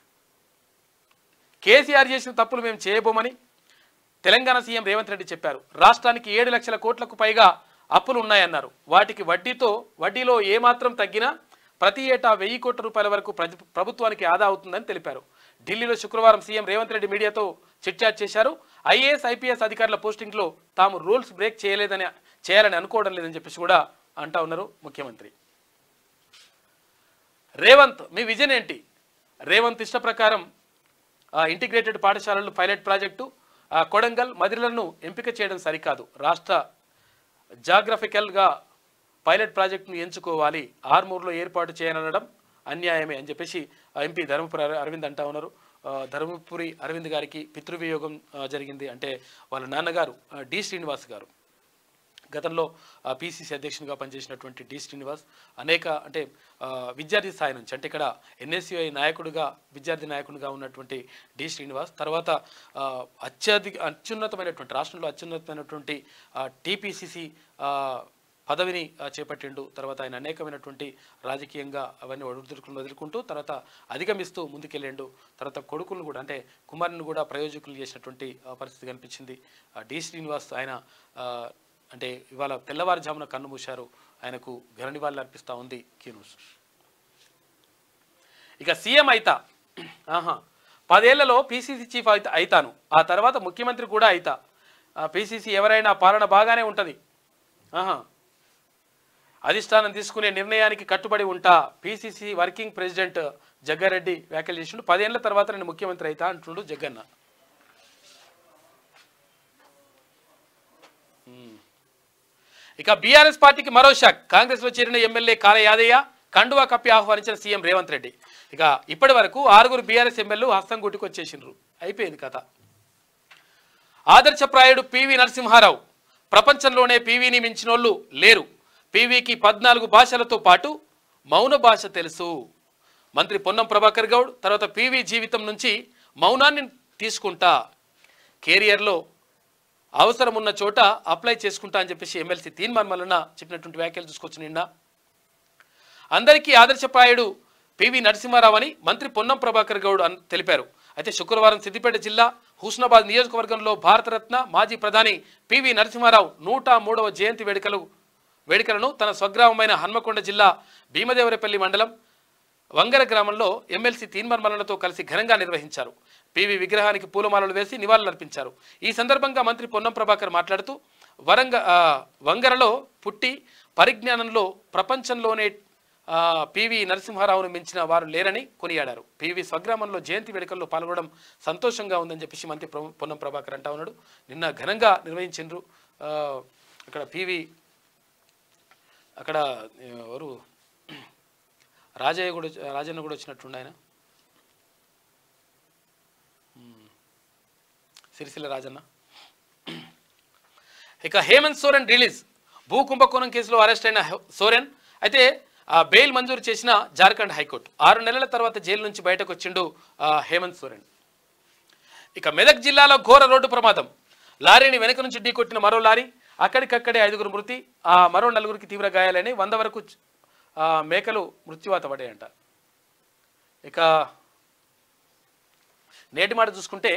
కేసీఆర్ చేసిన తప్పులు మేము చేయబోమని తెలంగాణ సీఎం రేవంత్ రెడ్డి చెప్పారు రాష్ట్రానికి ఏడు లక్షల కోట్లకు పైగా అప్పులు ఉన్నాయన్నారు వాటికి వడ్డీతో వడ్డీలో ఏమాత్రం తగ్గినా ప్రతి ఏటా వెయ్యి కోట్ల రూపాయల వరకు ప్రజ- ప్రభుత్వానికి ఆదా అవుతుందని తెలిపారు ఢిల్లీలో శుక్రవారం సీఎం రేవంత్ రెడ్డి మీడియాతో చిట్చాట్ చేశారు ఐఏఎస్ ఐపీఎస్ అధికారుల పోస్టింగ్లో తాము రూల్స్ బ్రేక్ చేయలేదని చేయాలని అనుకోవడం లేదని చెప్పేసి కూడా అంటా ఉన్నారు ముఖ్యమంత్రి రేవంత్ మీ విజన్ ఏంటి రేవంత్ ఇష్ట ప్రకారం ఆ, ఇంటిగ్రేటెడ్ పాఠశాలలు పైలట్ ప్రాజెక్టు ఆ, కొడంగల్ మదిరలను ఎంపిక చేయడం సరికాదు రాష్ట్ర జాగ్రఫికల్గా పైలట్ ప్రాజెక్టును ఎంచుకోవాలి ఆర్మూర్లో ఏర్పాటు చేయనడం అన్యాయమే అని చెప్పేసి ఆ ఎంపీ ధర్మపురి అర- అరవింద్ అంటా ఉన్నారు ఆ, ధర్మపురి అరవింద్ గారికి పితృవియోగం ఆ, జరిగింది అంటే వాళ్ళ నాన్నగారు ఆ, డి శ్రీనివాస్ గారు గతంలో పిసిసి అధ్యక్షునిగా పనిచేసినటువంటి డి శ్రీనివాస్ అనేక అంటే ఆ, విద్యార్థి స్థాయి నుంచి అంటే ఇక్కడ ఎన్ఎస్యుఐ నాయకుడిగా విద్యార్థి నాయకుడిగా ఉన్నటువంటి డి శ్రీనివాస్ తర్వాత ఆ, అత్యధిక అత్యున్నతమైనటువంటి రాష్ట్రంలో అత్యున్నతమైనటువంటి టీపీసీసీ పదవిని ఆ, చేపట్టిండు తర్వాత ఆయన అనేకమైనటువంటి రాజకీయంగా అవన్నీ వదులుకుని వదులుకుంటూ తర్వాత అధిగమిస్తూ ముందుకెళ్ళిండు తర్వాత కొడుకులను కూడా అంటే కుమారుని కూడా ప్రయోజకులు చేసినటువంటి ఆ, పరిస్థితి కనిపించింది ఆ, డి శ్రీనివాస్ ఆయన ఆ, అంటే ఇవాళ తెల్లవారుజామున కన్ను మూశారు ఆయనకు ఘన నివాళులు అర్పిస్తూ ఉంది కీనూస్ ఇక సీఎం అయితా ఆహా పదేళ్లలో పీసీసీ చీఫ్ అయితా అయితాను ఆ తర్వాత ముఖ్యమంత్రి కూడా అయితా పీసీసీ ఎవరైనా పాలన బాగానే ఉంటుంది ఆహా అధిష్టానం తీసుకునే నిర్ణయానికి కట్టుబడి ఉంటా పీసీసీ వర్కింగ్ ప్రెసిడెంట్ జగ్గారెడ్డి వ్యాఖ్యలు చేసిండు పదేళ్ల తర్వాత నేను ముఖ్యమంత్రి అయితా అంటుండు జగన్న ఉమ్. ఇక బీఆర్ఎస్ పార్టీకి మరో షాక్ కాంగ్రెస్లో చేరిన ఎమ్మెల్యే కాల యాదయ్య కండువా కప్పి ఆహ్వానించిన సీఎం రేవంత్ రెడ్డి ఇక ఇప్పటి వరకు ఆరుగురు బీఆర్ఎస్ ఎమ్మెల్యేలు హస్తం గుట్టుకొచ్చేసిండ్రు అయిపోయింది కథ ఆదర్శప్రాయుడు పివి నరసింహారావు ప్రపంచంలోనే పీవీని మించినోళ్ళు లేరు పీవీకి పద్నాలుగు భాషలతో పాటు మౌన భాష తెలుసు మంత్రి పొన్నం ప్రభాకర్ గౌడ్ తర్వాత పీవీ జీవితం నుంచి మౌనాన్ని తీసుకుంటా కెరియర్లో అవసరం ఉన్న చోట అప్లై చేసుకుంటా అని చెప్పేసి ఎమ్మెల్సీ తీర్మాన్ మల్లన్న చెప్పినటువంటి వ్యాఖ్యలు చూసుకోవచ్చు నిన్న అందరికీ ఆదర్శప్రాయుడు పివి నరసింహారావు అని మంత్రి పొన్నం ప్రభాకర్ గౌడ్ అన్- తెలిపారు అయితే శుక్రవారం సిద్దిపేట జిల్లా హుస్నాబాద్ నియోజకవర్గంలో భారతరత్న మాజీ ప్రధాని పివి నరసింహారావు నూట మూడవ జయంతి వేడుకలు వేడుకలను తన స్వగ్రామమైన హన్మకొండ జిల్లా భీమదేవరపల్లి మండలం వంగర గ్రామంలో ఎమ్మెల్సీ తీన్మర్మలతో కలిసి ఘనంగా నిర్వహించారు పివి విగ్రహానికి పూలమాలలు వేసి నివాళులర్పించారు ఈ సందర్భంగా మంత్రి పొన్నం ప్రభాకర్ మాట్లాడుతూ వరంగ ఆ, వంగరలో పుట్టి పరిజ్ఞానంలో ప్రపంచంలోనే ఆ, పివి నరసింహారావును మించిన వారు లేరని కొనియాడారు పివి స్వగ్రామంలో జయంతి వేడుకల్లో పాల్గొనడం సంతోషంగా ఉందని చెప్పేసి మంత్రి ప్ర- పొన్నం ప్రభాకర్ అంటా ఉన్నాడు నిన్న ఘనంగా నిర్వహించిండ్రు ఆ, అక్కడ పివి అక్కడ ఎవరు రాజయ్య కూడా వచ్చి- రాజన్న కూడా వచ్చినట్టుండు ఆయన మ్మ్. సిరిసిల్ల రాజన్న ఇక హేమంత్ సోరెన్ రిలీజ్ భూ కుంభకోణం కేసులో అరెస్ట్ అయిన హె- సోరెన్ అయితే ఆ బెయిల్ మంజూరు చేసిన జార్ఖండ్ హైకోర్టు ఆరు నెలల తర్వాత జైలు నుంచి బయటకు వచ్చిండు ఆ, హేమంత్ సోరెన్ ఇక మెదక్ జిల్లాలో ఘోర రోడ్డు ప్రమాదం లారీని వెనక నుంచి ఢీకొట్టిన మరో లారీ అక్కడికక్కడే ఐదుగురు మృతి ఆ మరో నలుగురికి తీవ్ర గాయాలని వంద వరకు చ- ఆ, మేకలు మృత్యువాత పడాయంట ఇక నేటి మాట చూసుకుంటే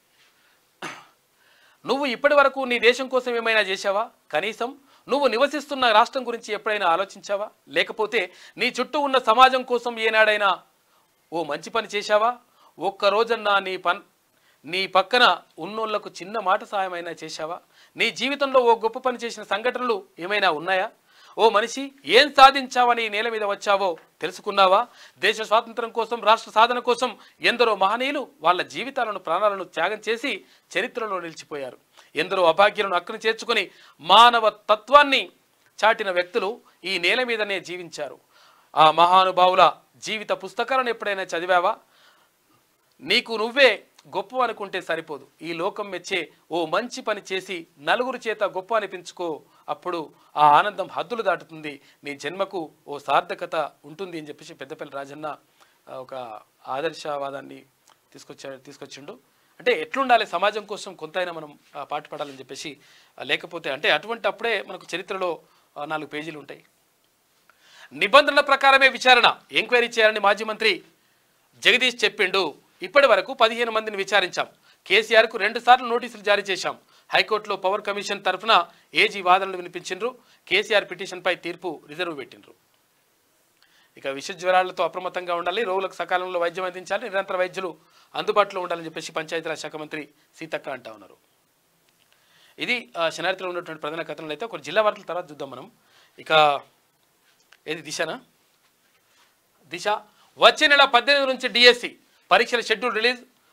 నువ్వు ఇప్పటి వరకు నీ దేశం కోసం ఏమైనా చేశావా కనీసం నువ్వు నివసిస్తున్న రాష్ట్రం గురించి ఎప్పుడైనా ఆలోచించావా లేకపోతే నీ చుట్టూ ఉన్న సమాజం కోసం ఏనాడైనా ఓ మంచి పని చేశావా ఒక్క రోజన్నా నీ పన్ నీ పక్కన ఉన్నోళ్లకు చిన్న మాట సాయమైనా చేశావా నీ జీవితంలో ఓ గొప్ప పని చేసిన సంఘటనలు ఏమైనా ఉన్నాయా ఓ మనిషి ఏం సాధించావని ఈ నేల మీద వచ్చావో తెలుసుకున్నావా దేశ స్వాతంత్రం కోసం రాష్ట్ర సాధన కోసం ఎందరో మహనీయులు వాళ్ళ జీవితాలను ప్రాణాలను త్యాగం చేసి చరిత్రలో నిలిచిపోయారు ఎందరో అభాగ్యులను అక్కను చేర్చుకొని మానవ తత్వాన్ని చాటిన వ్యక్తులు ఈ నేల మీదనే జీవించారు ఆ మహానుభావుల జీవిత పుస్తకాలను ఎప్పుడైనా చదివావా నీకు నువ్వే గొప్ప అనుకుంటే సరిపోదు ఈ లోకం మెచ్చే ఓ మంచి పని చేసి నలుగురు చేత గొప్ప అనిపించుకో అప్పుడు ఆ ఆనందం హద్దులు దాటుతుంది నీ జన్మకు ఓ సార్థకత ఉంటుంది అని చెప్పేసి పెద్దపల్లి రాజన్న ఆ, ఒక ఆదర్శవాదాన్ని తీసుకొచ్చా తీసుకొచ్చిండు అంటే ఎట్లుండాలి సమాజం కోసం కొంతైనా మనం ఆ, పాటుపడాలని చెప్పేసి ఆ, లేకపోతే అంటే అటువంటి అప్పుడే మనకు చరిత్రలో ఆ, నాలుగు పేజీలు ఉంటాయి నిబంధనల ప్రకారమే విచారణ ఎంక్వైరీ చేయాలని మాజీ మంత్రి జగదీష్ చెప్పిండు ఇప్పటి వరకు పదిహేను మందిని విచారించాం కేసీఆర్కు రెండు సార్లు నోటీసులు జారీ చేశాం హైకోర్టులో పవర్ కమిషన్ తరఫున ఏజీ వాదనలు వినిపించిండ్రు కేసీఆర్ పిటిషన్పై తీర్పు రిజర్వ్ పెట్టిండ్రు ఇక విష జ్వరాలతో అప్రమత్తంగా ఉండాలి రోగులకు సకాలంలో వైద్యం అందించాలి నిరంతర వైద్యులు అందుబాటులో ఉండాలని చెప్పేసి పంచాయతీరాజ్ శాఖ మంత్రి సీతక్క అంటా ఉన్నారు ఇది ఆ, శనార్థిలో ఉన్నటువంటి ప్రధాన కథనాలు అయితే ఒక జిల్లా వార్తల తర్వాత చూద్దాం మనం ఇక ఏది దిశనా దిశ వచ్చే నెల పద్దెనిమిది నుంచి డిఎస్సి పరీక్షల షెడ్యూల్ రిలీజ్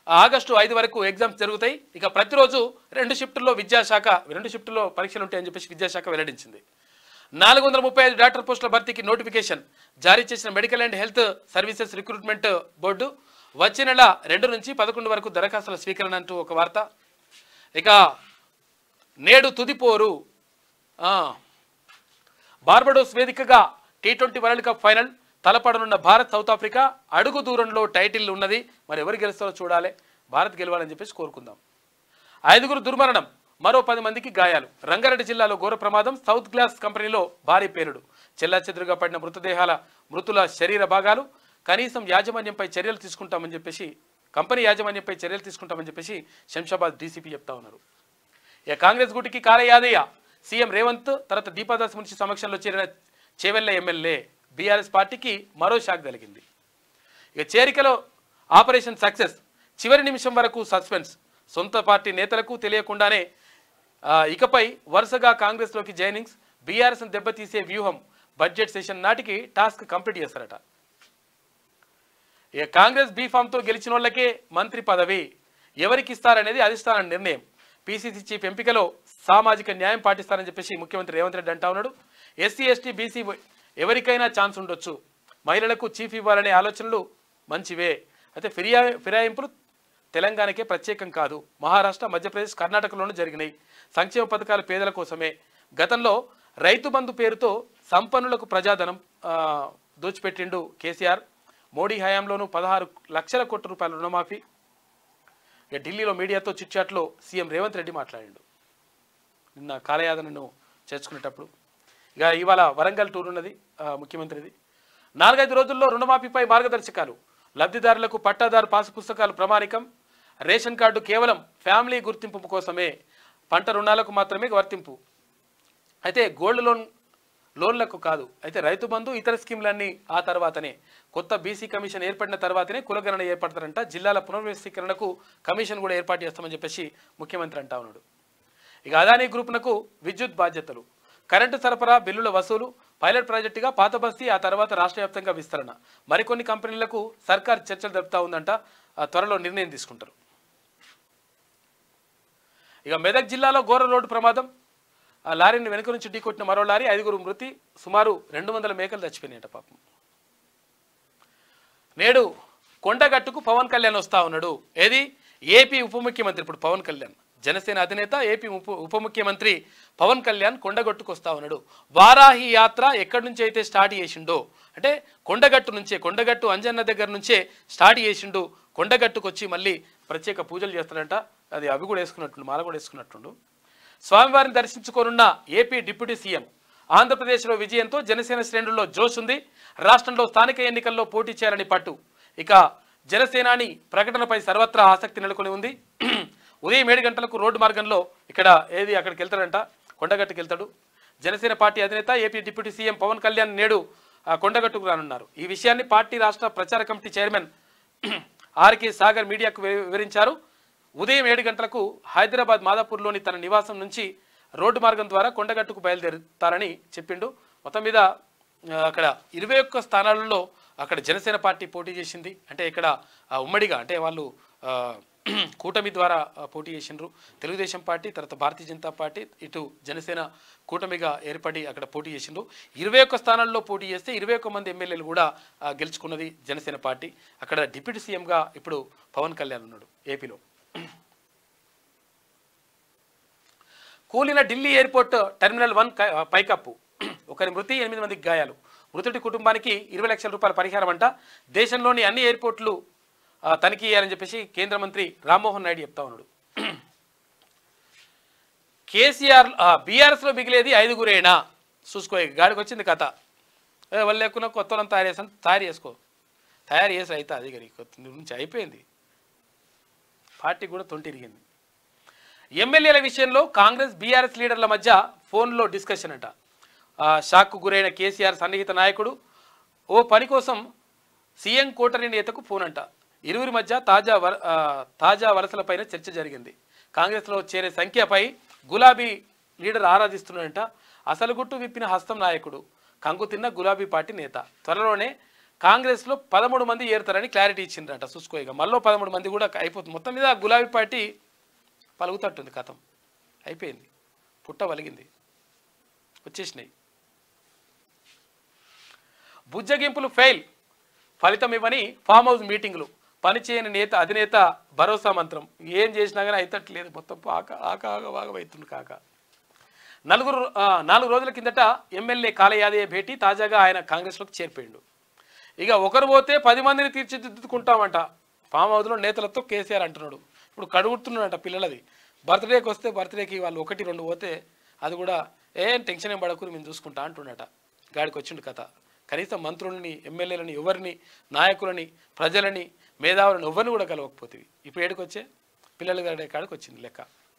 ఆగస్టు ఐదు వరకు ఎగ్జామ్స్ జరుగుతాయి ఇక ప్రతిరోజు రెండు షిఫ్టుల్లో విద్యాశాఖ రెండు షిఫ్టుల్లో పరీక్షలు ఉంటాయని చెప్పేసి విద్యాశాఖ వెల్లడించింది నాలుగు వందల ముప్పై ఐదు డాక్టర్ పోస్టుల భర్తీకి నోటిఫికేషన్ జారీ చేసిన medical and health services recruitment board వచ్చే నెల రెండు నుంచి పదకొండు వరకు దరఖాస్తుల స్వీకరణ అంటూ ఒక వార్త ఇక నేడు తుదిపోరు ఆ, బార్బడోస్ వేదికగా T twenty world cup final తలపడనున్న భారత్ సౌత్ ఆఫ్రికా అడుగు దూరంలో టైటిల్ ఉన్నది మరి ఎవరు గెలుస్తారో చూడాలి భారత్ గెలవాలని చెప్పేసి కోరుకుందాం ఐదుగురు దుర్మరణం మరో పది మందికి గాయాలు రంగారెడ్డి జిల్లాలో ఘోర ప్రమాదం సౌత్ గ్లాస్ కంపెనీలో భారీ పేలుడు చెల్లాచెదురుగా పడిన మృతదేహాల మృతుల శరీర భాగాలు కనీసం యాజమాన్యంపై చర్యలు తీసుకుంటామని చెప్పేసి కంపెనీ యాజమాన్యంపై చర్యలు తీసుకుంటామని చెప్పేసి శంషాబాద్ డీసీపీ చెప్తా ఉన్నారు ఇక కాంగ్రెస్ గుటికి కాలయాదయ్య సీఎం రేవంత్ తర్వాత దీపాదాస్ మున్షి సమక్షంలో చేరిన చేవెళ్ల ఎమ్మెల్యే బీఆర్ఎస్ పార్టీకి మరో షాక్ కలిగింది ఇక చేరికలో ఆపరేషన్ సక్సెస్ చివరి నిమిషం వరకు సస్పెన్స్ సొంత పార్టీ నేతలకు తెలియకుండానే ఆ, ఇకపై వరుసగా కాంగ్రెస్లోకి జైనింగ్స్ బీఆర్ఎస్ను దెబ్బతీసే వ్యూహం బడ్జెట్ సెషన్ నాటికి టాస్క్ కంప్లీట్ చేస్తారట ఇక కాంగ్రెస్ బీఫామ్తో గెలిచిన వాళ్ళకే మంత్రి పదవి ఎవరికి ఇస్తారనేది అధిష్టానం నిర్ణయం పీసీసీ చీఫ్ ఎంపికలో సామాజిక న్యాయం పాటిస్తారని చెప్పేసి ముఖ్యమంత్రి రేవంత్ రెడ్డి అంటా ఉన్నాడు ఎస్సీ ఎస్టీ బీసీ ఎవరికైనా ఛాన్స్ ఉండొచ్చు మహిళలకు చీఫ్ ఇవ్వాలనే ఆలోచనలు మంచివే అయితే ఫిర్యా ఫిరాయింపులు తెలంగాణకే ప్రత్యేకం కాదు మహారాష్ట్ర మధ్యప్రదేశ్ కర్ణాటకలోనూ జరిగినాయి సంక్షేమ పథకాలు పేదల కోసమే గతంలో రైతు బంధు పేరుతో సంపన్నులకు ప్రజాధనం ఆ, దోచిపెట్టిండు కేసీఆర్ మోడీ హయాంలోనూ పదహారు లక్షల కోట్ల రూపాయల రుణమాఫీ ఇక ఢిల్లీలో మీడియాతో చిట్చాట్లో సీఎం రేవంత్ రెడ్డి మాట్లాడిండు నిన్న కాలయాదనను చేర్చుకునేటప్పుడు ఇక ఇవాళ వరంగల్ టూర్ ఉన్నది ఆ, ముఖ్యమంత్రిది నాలుగైదు రోజుల్లో రుణమాఫీపై మార్గదర్శకాలు లబ్ధిదారులకు పట్టాదారు పాసు పుస్తకాలు ప్రమాణికం రేషన్ కార్డు కేవలం ఫ్యామిలీ గుర్తింపు కోసమే పంట రుణాలకు మాత్రమే వర్తింపు అయితే గోల్డ్ లోన్ లోన్లకు కాదు అయితే రైతు బంధు ఇతర స్కీమ్లన్నీ ఆ తర్వాతనే కొత్త బీసీ కమిషన్ ఏర్పడిన తర్వాతనే కులగణన ఏర్పడతారంట జిల్లాల పునర్వ్యవస్థీకరణకు కమిషన్ కూడా ఏర్పాటు చేస్తామని చెప్పేసి ముఖ్యమంత్రి అంటా ఉన్నాడు ఇక అదానీ గ్రూప్నకు విద్యుత్ బాధ్యతలు కరెంటు సరఫరా బిల్లుల వసూలు పైలట్ ప్రాజెక్టుగా పాత బస్తీ ఆ తర్వాత రాష్ట్ర వ్యాప్తంగా విస్తరణ మరికొన్ని కంపెనీలకు సర్కార్ చర్చలు జరుపుతా ఉందంట ఆ త్వరలో నిర్ణయం తీసుకుంటారు ఇక మెదక్ జిల్లాలో ఘోర రోడ్డు ప్రమాదం ఆ లారీని వెనుక నుంచి ఢీకొట్టిన మరో లారీ ఐదుగురు మృతి సుమారు రెండు వందల మేకలు చచ్చిపోయినాయట పాపం నేడు కొండగట్టుకు పవన్ కళ్యాణ్ వస్తా ఉన్నాడు ఏది ఏపీ ఉప ముఖ్యమంత్రి ఇప్పుడు పవన్ కళ్యాణ్ జనసేన అధినేత ఏపీ ఉప ఉప ముఖ్యమంత్రి పవన్ కళ్యాణ్ కొండగట్టుకు వస్తా ఉన్నాడు వారాహి యాత్ర ఎక్కడి నుంచి అయితే స్టార్ట్ చేసిండో అంటే కొండగట్టు నుంచే కొండగట్టు అంజన్న దగ్గర నుంచే స్టార్ట్ చేసిండు కొండగట్టుకు వచ్చి మళ్ళీ ప్రత్యేక పూజలు చేస్తాడంట అది అవి కూడా వేసుకున్నట్టుండు మాల కూడా వేసుకున్నట్టుండు స్వామివారిని దర్శించుకోనున్న ఏపీ డిప్యూటీ సీఎం ఆంధ్రప్రదేశ్లో విజయంతో జనసేన శ్రేణుల్లో జోష్ ఉంది రాష్ట్రంలో స్థానిక ఎన్నికల్లో పోటీ చేయాలని పట్టు ఇక జనసేనాని ప్రకటనపై సర్వత్రా ఆసక్తి నెలకొని ఉంది ఉదయం ఏడు గంటలకు రోడ్డు మార్గంలో ఇక్కడ ఏది అక్కడికి వెళ్తాడంట కొండగట్టుకు వెళ్తాడు జనసేన పార్టీ అధినేత AP deputy CM Pawan Kalyan నేడు ఆ, కొండగట్టుకు రానున్నారు ఈ విషయాన్ని పార్టీ రాష్ట్ర ప్రచార కమిటీ చైర్మన్ ఆర్కే సాగర్ మీడియాకు వివ- వివరించారు ఉదయం ఏడు గంటలకు హైదరాబాద్ మాదాపూర్లోని తన నివాసం నుంచి రోడ్డు మార్గం ద్వారా కొండగట్టుకు బయలుదేరుతారని చెప్పిండు మొత్తం మీద ఆ, అక్కడ ఇరవై ఒక్క స్థానాలలో అక్కడ జనసేన పార్టీ పోటీ చేసింది అంటే ఇక్కడ ఆ, ఉమ్మడిగా అంటే వాళ్ళు ఆ, కూటమి ద్వారా ఆ, పోటీ చేసిండ్రు తెలుగుదేశం పార్టీ తర్వాత భారతీయ జనతా పార్టీ ఇటు జనసేన కూటమిగా ఏర్పడి అక్కడ పోటీ చేసిండ్రు ఇరవై ఒక్క స్థానాల్లో పోటీ చేస్తే ఇరవై ఒక్క మంది ఎమ్మెల్యేలు కూడా ఆ, గెలుచుకున్నది జనసేన పార్టీ అక్కడ డిప్యూటీ సీఎంగా ఇప్పుడు పవన్ కళ్యాణ్ ఉన్నాడు ఏపీలో కూలిన ఢిల్లీ ఎయిర్పోర్ట్ టెర్మినల్ వన్ క- పైకప్పు ఒకరి మృతి ఎనిమిది మందికి గాయాలు మృతుడి కుటుంబానికి ఇరవై లక్షల రూపాయల పరిహారం అంట దేశంలోని అన్ని ఎయిర్పోర్ట్లు ఆ, తనిఖీ చేయాలని చెప్పేసి కేంద్ర మంత్రి రామ్మోహన్ నాయుడు చెప్తా ఉన్నాడు కేసీఆర్ బీఆర్ఎస్లో మిగిలేది ఐదుగురేనా చూసుకో ఇక గాడికి వచ్చింది కథ ఏ, వాళ్ళు లేకున్నా కొత్త వాళ్ళని తయారు చేసాను తయారు చేసుకో తయారు చేసి అయితే అది కానీ కొత్త నుంచి అయిపోయింది పార్టీ కూడా తొంటిరిగింది ఎమ్మెల్యేల విషయంలో కాంగ్రెస్ బీఆర్ఎస్ లీడర్ల మధ్య ఫోన్లో డిస్కషన్ అంట ఆ, షాక్కు గురైన కేసీఆర్ సన్నిహిత నాయకుడు ఓ పని కోసం సీఎం కోటరి నేతకు ఫోన్ అంట ఇరువురి మధ్య తాజా వర ఆ, తాజా వలసలపైన చర్చ జరిగింది కాంగ్రెస్లో చేరే సంఖ్యపై గులాబీ లీడర్ ఆరాధిస్తున్నాడంట అసలు గుట్టు విప్పిన హస్తం నాయకుడు కంగు తిన్న గులాబీ పార్టీ నేత త్వరలోనే కాంగ్రెస్లో పదమూడు మంది ఏరుతారని క్లారిటీ ఇచ్చిండ్రట చూసుకో ఇక మళ్ళీ పదమూడు మంది కూడా అయిపోతుంది మొత్తం మీద గులాబీ పార్టీ పలుకుతట్టుంది కథం అయిపోయింది పుట్ట వలిగింది వచ్చేసినాయి బుజ్జగింపులు ఫెయిల్ ఫలితం ఇవ్వని ఫామ్ హౌస్ మీటింగులు పనిచేయని నేత అధినేత భరోసా మంత్రం ఏం చేసినా కానీ అయితట్లేదు మొత్తం ఆక ఆక ఆక బాగమవుతుంది కాక నలుగురు ఆ, నాలుగు రోజుల కిందట ఎమ్మెల్యే కాళయాదయ్య భేటీ తాజాగా ఆయన కాంగ్రెస్లోకి చేరిపోయిండు ఇక ఒకరు పోతే పది మందిని తీర్చిదిద్దుకుంటామంట ఫామ్ హౌస్లో నేతలతో కేసీఆర్ అంటున్నాడు ఇప్పుడు కడుగుతున్నాడంట పిల్లలది బర్త్డేకి వస్తే బర్త్డేకి వాళ్ళు ఒకటి రెండు పోతే అది కూడా ఏం టెన్షన్ ఏం పడకూరు మేము చూసుకుంటా అంటున్నట గాడికి వచ్చిండు కథ కనీసం మంత్రులని ఎమ్మెల్యేలని ఎవరిని నాయకులని ప్రజలని మేధావులని ఎవరిని కూడా కలవకపోతుంది ఇప్పుడు ఏడికి వచ్చే పిల్లల గాడి కాడికి వచ్చింది లెక్క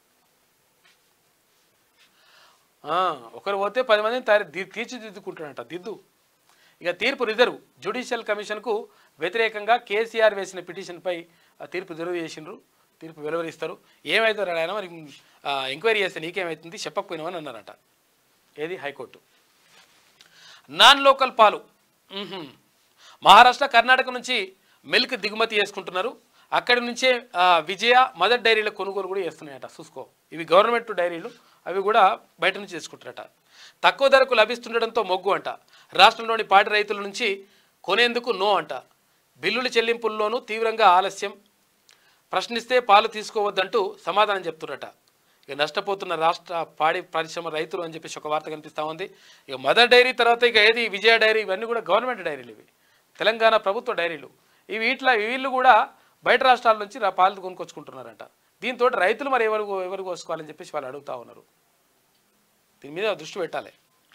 ఆ, ఒకరు పోతే పది మందిని తయారు దీ- తీర్చిదిద్దుకుంటాడంట దిద్దు ఇక తీర్పు రిజర్వ్ జ్యుడిషియల్ కమిషన్కు వ్యతిరేకంగా కేసీఆర్ వేసిన పిటిషన్పై ఆ తీర్పు రిజర్వ్ చేసిండ్రు తీర్పు వెలువరిస్తారు ఏమవుతారు ఆయన మరి ఆ, ఎంక్వైరీ చేస్తే నీకేమవుతుంది చెప్పకపోయినామని అన్నారట ఏది హైకోర్టు నాన్ లోకల్ పాలు మ్మ్హ్మ్. మహారాష్ట్ర కర్ణాటక నుంచి మిల్క్ దిగుమతి చేసుకుంటున్నారు అక్కడి నుంచే ఆ, విజయ మదర్ డైరీల కొనుగోలు కూడా చేస్తున్నాయట చూసుకో ఇవి గవర్నమెంట్ డైరీలు అవి కూడా బయట నుంచి చేసుకుంటారట తక్కువ ధరకు లభిస్తుండడంతో మొగ్గు అంట రాష్ట్రంలోని పాడి రైతుల నుంచి కొనేందుకు నో అంట బిల్లుల చెల్లింపుల్లోనూ తీవ్రంగా ఆలస్యం ప్రశ్నిస్తే పాలు తీసుకోవద్దంటూ సమాధానం చెప్తున్నట ఇక నష్టపోతున్న రాష్ట్ర పాడి పరిశ్రమ రైతులు అని చెప్పేసి ఒక వార్త కనిపిస్తూ ఉంది ఇక మదర్ డైరీ తర్వాత ఇక ఏది విజయ డైరీ ఇవన్నీ కూడా గవర్నమెంట్ డైరీలు ఇవి తెలంగాణ ప్రభుత్వ డైరీలు ఇవి వీటిలో వీళ్ళు కూడా బయట రాష్ట్రాల నుంచి రా- పాలు కొనుక్కొచ్చుకుంటున్నారంట దీంతో రైతులు మరి ఎవరు ఎవరు కోసుకోవాలని చెప్పేసి వాళ్ళు అడుగుతా ఉన్నారు దీని మీద దృష్టి పెట్టాలి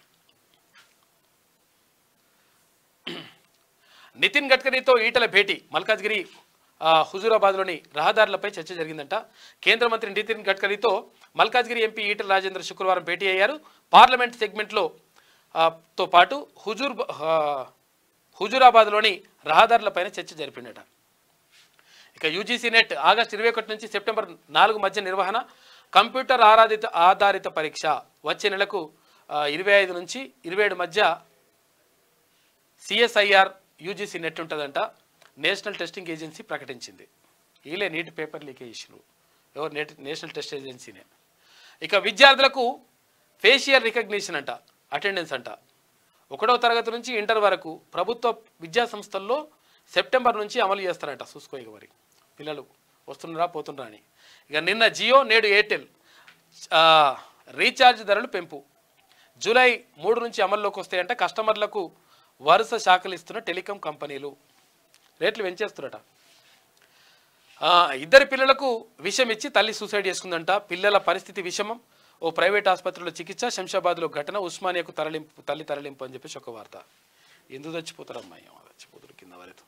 నితిన్ గడ్కరీతో ఈటల భేటీ మల్కాజ్గిరి ఆ, హుజూరాబాద్లోని రహదారులపై చర్చ జరిగిందంట కేంద్ర మంత్రి నితిన్ గడ్కరీతో మల్కాజ్గిరి ఎంపీ ఈటల రాజేంద్ర శుక్రవారం భేటీ అయ్యారు పార్లమెంట్ సెగ్మెంట్లో ఆ, తో పాటు హుజూర్ ఆ, హుజూరాబాద్లోని రహదారులపైన చర్చ జరిపిండట ఇక యూజీసీ నెట్ ఆగస్టు ఇరవై ఒకటి నుంచి సెప్టెంబర్ నాలుగు మధ్య నిర్వహణ కంప్యూటర్ ఆరాధిత ఆధారిత పరీక్ష వచ్చే నెలకు ఆ, ఇరవై ఐదు నుంచి ఇరవై ఏడు మధ్య సిఎస్ఐఆర్ యూజీసీ నెట్ ఉంటుందంట నేషనల్ టెస్టింగ్ ఏజెన్సీ ప్రకటించింది వీళ్ళే నీట్ పేపర్ లీకేజ్ ఇష్యూ ఎవరు నేట్ నేషనల్ టెస్ట్ ఏజెన్సీనే ఇక విద్యార్థులకు ఫేషియల్ రికగ్నిషన్ అంట అటెండెన్స్ అంట ఒకటవ తరగతి నుంచి ఇంటర్ వరకు ప్రభుత్వ విద్యా సంస్థల్లో సెప్టెంబర్ నుంచి అమలు చేస్తారంట చూసుకో ఇక మరి పిల్లలు వస్తున్నారా పోతున్నారా అని ఇక నిన్న జియో నేడు ఎయిర్టెల్ ఆ, రీఛార్జ్ ధరలు పెంపు జూలై మూడు నుంచి అమల్లోకి వస్తాయంట కస్టమర్లకు వరుస శాఖలు ఇస్తున్న టెలికాం కంపెనీలు రేట్లు పెంచేస్తున్నట ఆ, ఇద్దరి పిల్లలకు విషం ఇచ్చి తల్లి సూసైడ్ చేసుకుందంట పిల్లల పరిస్థితి విషమం ఓ ప్రైవేట్ ఆసుపత్రిలో చికిత్స శంషాబాద్లో ఘటన ఉస్మానియాకు తరలింపు తల్లి తరలింపు అని చెప్పేసి ఒక వార్త ఎందుకు చచ్చిపోతారమ్మా ఏమో చచ్చిపోతారు కింద వారితో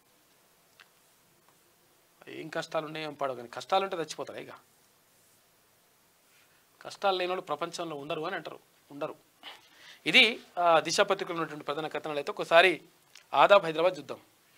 ఏం కష్టాలు ఉన్నాయో ఏం పడవు కానీ కష్టాలు ఉంటే చచ్చిపోతారా ఇక కష్టాలు లేని వాళ్ళు ప్రపంచంలో ఉండరు అని అంటారు ఉండరు ఇది ఆ, దిశ పత్రికలో ఉన్నటువంటి ప్రధాన కథనాలు అయితే ఒకసారి ఆదాబ్ హైదరాబాద్ చూద్దాం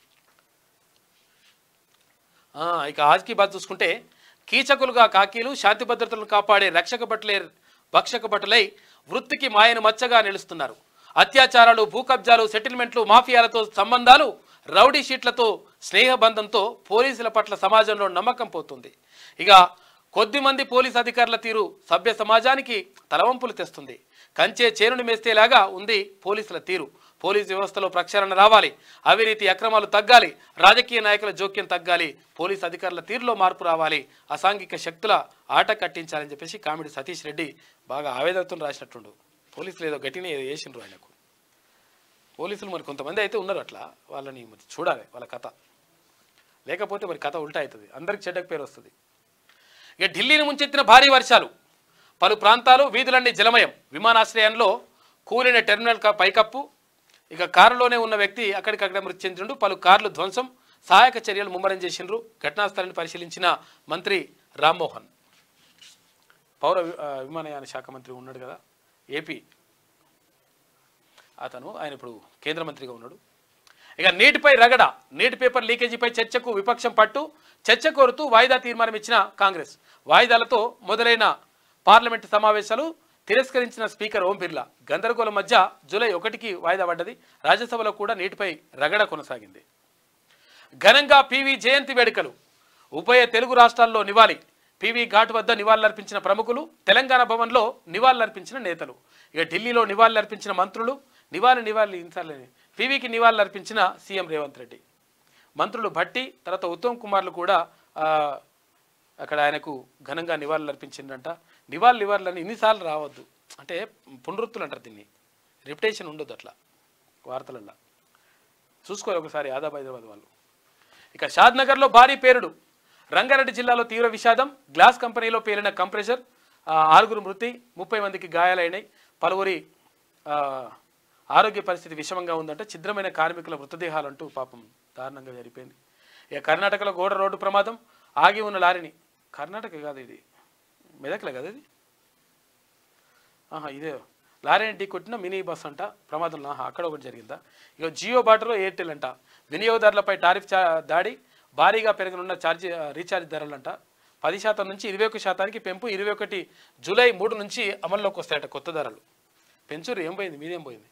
ఆ, ఇక ఆజ్కి బాత్ చూసుకుంటే కీచకులుగా కాకీలు శాంతి భద్రతలను కాపాడే రక్షక భటులే భక్షక భటులై వృత్తికి మాయను మచ్చగా నిలుస్తున్నారు అత్యాచారాలు భూ కబ్జాలు సెటిల్మెంట్లు మాఫియాలతో సంబంధాలు రౌడీ షీట్లతో స్నేహబంధంతో పోలీసుల పట్ల సమాజంలో నమ్మకం పోతుంది ఇక కొద్దిమంది పోలీస్ అధికారుల తీరు సభ్య సమాజానికి తలవంపులు తెస్తుంది కంచే చేనుని మేస్తేలాగా ఉంది పోలీసుల తీరు పోలీస్ వ్యవస్థలో ప్రక్షాళన రావాలి అవినీతి అక్రమాలు తగ్గాలి రాజకీయ నాయకుల జోక్యం తగ్గాలి పోలీస్ అధికారుల తీరులో మార్పు రావాలి అసాంఘిక శక్తుల ఆట కట్టించాలని చెప్పేసి కామెడీ సతీష్ రెడ్డి బాగా ఆవేదనతో రాసినట్టుండు పోలీసులు ఏదో గట్టినే ఏదో వేసిండ్రు ఆయనకు పోలీసులు మరి కొంతమంది అయితే ఉన్నారు అట్లా వాళ్ళని మరి చూడాలి వాళ్ళ కథ లేకపోతే మరి కథ ఉల్టా అవుతుంది అందరికి చెడ్డకు పేరు వస్తుంది ఇక ఢిల్లీని ముంచెత్తిన భారీ వర్షాలు పలు ప్రాంతాలు వీధులన్నీ జలమయం విమానాశ్రయంలో కూలిన టెర్మినల్ క- పైకప్పు ఇక కారులోనే ఉన్న వ్యక్తి అక్కడికక్కడ మృతి చెందిండు పలు కార్లు ధ్వంసం సహాయక చర్యలు ముమ్మరం చేసిండ్రు ఘటనా స్థలాన్ని పరిశీలించిన మంత్రి రామ్మోహన్ పౌర వి- ఆ, విమానయాన శాఖ మంత్రి ఉన్నాడు కదా ఏపీ అతను ఆయన ఇప్పుడు కేంద్ర మంత్రిగా ఉన్నాడు ఇక నీటిపై రగడ నీటి పేపర్ లీకేజీపై చర్చకు విపక్షం పట్టు చర్చ కోరుతూ వాయిదా తీర్మానం ఇచ్చిన కాంగ్రెస్ వాయిదాలతో మొదలైన పార్లమెంటు సమావేశాలు తిరస్కరించిన స్పీకర్ ఓం బిర్లా గందరగోళం మధ్య జూలై ఒకటికి వాయిదా పడ్డది రాజ్యసభలో కూడా నీటిపై రగడ కొనసాగింది ఘనంగా పివి జయంతి వేడుకలు ఉభయ తెలుగు రాష్ట్రాల్లో నివాళి పివి ఘాట్ వద్ద నివాళులర్పించిన ప్రముఖులు తెలంగాణ భవన్లో నివాళులర్పించిన నేతలు ఇక ఢిల్లీలో నివాళులర్పించిన మంత్రులు నివాళి నివాళి ఇన్సార్లే పివికి నివాళులర్పించిన సీఎం రేవంత్ రెడ్డి మంత్రులు భట్టి తర్వాత ఉత్తమ్ కుమార్లు కూడా ఆ, అక్కడ ఆయనకు ఘనంగా నివాళులు అర్పించిందంట నివాళులు నివాళులని ఇన్నిసార్లు రావద్దు అంటే పునరుత్తులు అంటారు దీన్ని రిపిటేషన్ ఉండొద్దు అట్లా వార్తలల్లో చూసుకోవాలి ఒకసారి ఆదాబ్ హైదరాబాద్ వాళ్ళు ఇక షాద్నగర్లో భారీ పేరుడు రంగారెడ్డి జిల్లాలో తీవ్ర విషాదం గ్లాస్ కంపెనీలో పేలిన కంప్రెషర్ ఆ, ఆరుగురు మృతి ముప్పై మందికి గాయాలైనాయి పలువురి ఆ, ఆరోగ్య పరిస్థితి విషమంగా ఉందంటే ఛిద్రమైన కార్మికుల మృతదేహాలు అంటూ పాపం దారుణంగా జరిగిపోయింది ఇక కర్ణాటకలో గోడ రోడ్డు ప్రమాదం ఆగి ఉన్న లారీని కర్ణాటక కాదు ఇది మెదక్లే కదా ఇది ఆహా ఇదే లారీ ఢీ కొట్టిన మినీ బస్ అంట ప్రమాదంలో ఆహా అక్కడ ఒకటి జరిగిందా ఇక జియో బాటలో ఎయిర్టెల్ అంట వినియోగదారులపై టారిఫ్ చా దాడి భారీగా పెరగనున్న ఛార్జీ రీఛార్జ్ ధరలంట పది శాతం నుంచి ఇరవై ఒక శాతానికి పెంపు ఇరవై ఒకటి జూలై మూడు నుంచి అమల్లోకి వస్తాయట కొత్త ధరలు పెంచురు ఏం పోయింది మీదేం పోయింది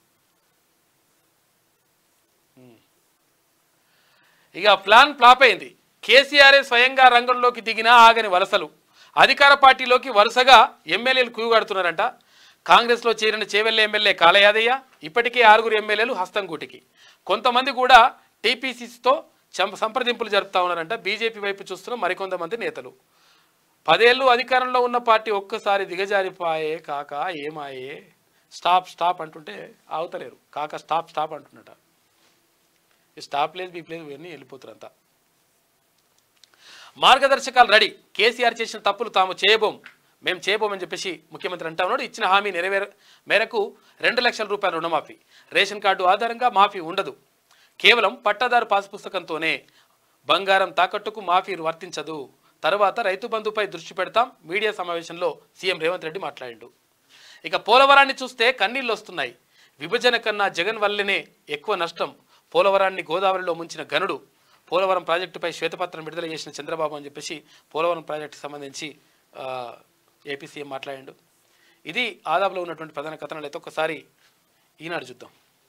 ఉమ్. ఇక ప్లాన్ ఫ్లాప్ అయింది కేసీఆర్ స్వయంగా రంగంలోకి దిగినా ఆగని వలసలు అధికార పార్టీలోకి వరుసగా ఎమ్మెల్యేలు కూగాడుతున్నారంట కాంగ్రెస్లో చేరిన చేవెళ్ళ ఎమ్మెల్యే కాలయాదయ్య ఇప్పటికే ఆరుగురు ఎమ్మెల్యేలు హస్తంగూటికి కొంతమంది కూడా టీపీసీసీతో సంప్రదింపులు జరుపుతా ఉన్నారంట బీజేపీ వైపు చూస్తున్న మరికొంతమంది నేతలు పదేళ్ళు అధికారంలో ఉన్న పార్టీ ఒక్కసారి దిగజారిపాయే కాక ఏమాయే స్టాప్ స్టాప్ అంటుంటే ఆగుతలేరు కాక స్టాప్ స్టాప్ అంటున్నట ఈ స్టాప్ ప్లేస్ బీ ప్లేస్ ఇవన్నీ వెళ్ళిపోతారంతా మార్గదర్శకాలు రెడీ కేసీఆర్ చేసిన తప్పులు తాము చేయబోం మేము చేయబోమని చెప్పేసి ముఖ్యమంత్రి అంటా ఉన్నాడు ఇచ్చిన హామీ నెరవేర మేరకు రెండు లక్షల రూపాయల రుణమాఫీ రేషన్ కార్డు ఆధారంగా మాఫీ ఉండదు కేవలం పట్టాదారు పాస్ పుస్తకంతోనే బంగారం తాకట్టుకు మాఫీ వర్తించదు తర్వాత రైతు బంధుపై దృష్టి పెడతాం మీడియా సమావేశంలో సీఎం రేవంత్ రెడ్డి మాట్లాడిండు ఇక పోలవరాన్ని చూస్తే కన్నీళ్ళు వస్తున్నాయి విభజన కన్నా జగన్ వల్లనే ఎక్కువ నష్టం పోలవరాన్ని గోదావరిలో ముంచిన గనుడు పోలవరం ప్రాజెక్టుపై శ్వేతపత్రం విడుదల చేసిన చంద్రబాబు అని చెప్పేసి పోలవరం ప్రాజెక్టుకి సంబంధించి ఆ, ఏపీ సీఎం మాట్లాడిండు ఇది ఆదాబులో ఉన్నటువంటి ప్రధాన కథనాలు అయితే ఒకసారి ఈనాడు చూద్దాం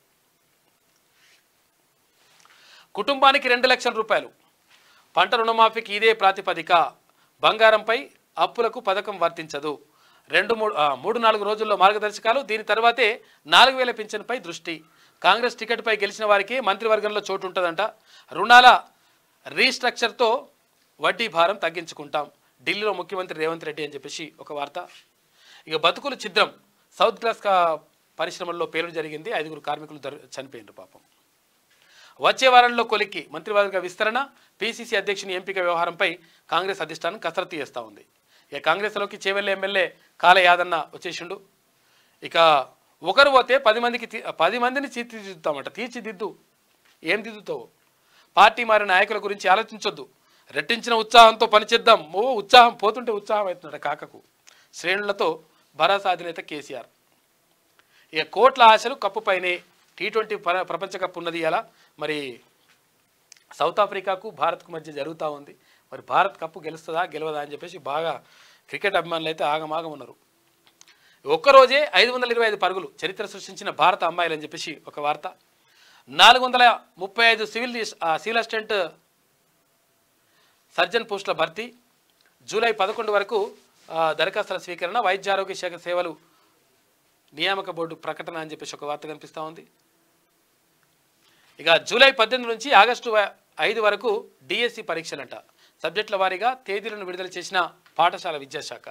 కుటుంబానికి రెండు లక్షల రూపాయలు పంట రుణమాఫీకి ఇదే ప్రాతిపదిక బంగారంపై అప్పులకు పథకం వర్తించదు రెండు మూడు ఆ, మూడు నాలుగు రోజుల్లో మార్గదర్శకాలు దీని తర్వాతే నాలుగు వేల పింఛన్పై దృష్టి కాంగ్రెస్ టికెట్పై గెలిచిన వారికి మంత్రివర్గంలో చోటు ఉంటుందంట రుణాల రీస్ట్రక్చర్తో వడ్డీ భారం తగ్గించుకుంటాం ఢిల్లీలో ముఖ్యమంత్రి రేవంత్ రెడ్డి అని చెప్పేసి ఒక వార్త ఇక బతుకులు ఛిద్రం సౌత్ గ్లాస్ కా పరిశ్రమల్లో పేలుడు జరిగింది ఐదుగురు కార్మికులు దర్- చనిపోయినారు పాపం వచ్చే వారంలో కొలిక్కి మంత్రివర్గ విస్తరణ పీసీసీ అధ్యక్షుని ఎంపిక వ్యవహారంపై కాంగ్రెస్ అధిష్టానం కసరత్తు చేస్తూ ఉంది ఇక కాంగ్రెస్లోకి చేవెళ్ళే ఎమ్మెల్యే కాల యాదన్న వచ్చేసిండు ఇక ఒకరు పోతే పది మందికి తీ- పది మందిని తీర్చిదిద్దుతామట తీర్చిదిద్దు ఏం దిద్దుతావు పార్టీ మారిన నాయకుల గురించి ఆలోచించొద్దు రెట్టించిన ఉత్సాహంతో పనిచేద్దాం ఓ ఉత్సాహం పోతుంటే ఉత్సాహం అవుతుందట కాకకు శ్రేణులతో భరాసా అధినేత కేసీఆర్ ఇక కోట్ల ఆశలు కప్పుపైనే టీ ట్వంటీ ప్ర- ప్రపంచ కప్ ఉన్నది ఇలా మరి సౌత్ ఆఫ్రికాకు భారత్కు మధ్య జరుగుతూ ఉంది మరి భారత్ కప్పు గెలుస్తుందా గెలవదా అని చెప్పేసి బాగా క్రికెట్ అభిమానులు అయితే ఆగమాగం ఉన్నారు ఒక్కరోజే ఐదు వందల ఇరవై ఐదు పరుగులు చరిత్ర సృష్టించిన భారత అమ్మాయిలు అని చెప్పేసి ఒక వార్త నాలుగు వందల ముప్పై ఐదు సివిల్ ఆ, సివిల్ అసిస్టెంట్ సర్జన్ పోస్టుల భర్తీ జూలై పదకొండు వరకు ఆ, దరఖాస్తుల స్వీకరణ వైద్య ఆరోగ్య శాఖ సేవలు నియామక బోర్డు ప్రకటన అని చెప్పేసి ఒక వార్త కనిపిస్తూ ఉంది ఇక జూలై పద్దెనిమిది నుంచి ఆగస్టు వ- ఐదు వరకు డిఎస్సి పరీక్షలంట సబ్జెక్టుల వారీగా తేదీలను విడుదల చేసిన పాఠశాల విద్యాశాఖ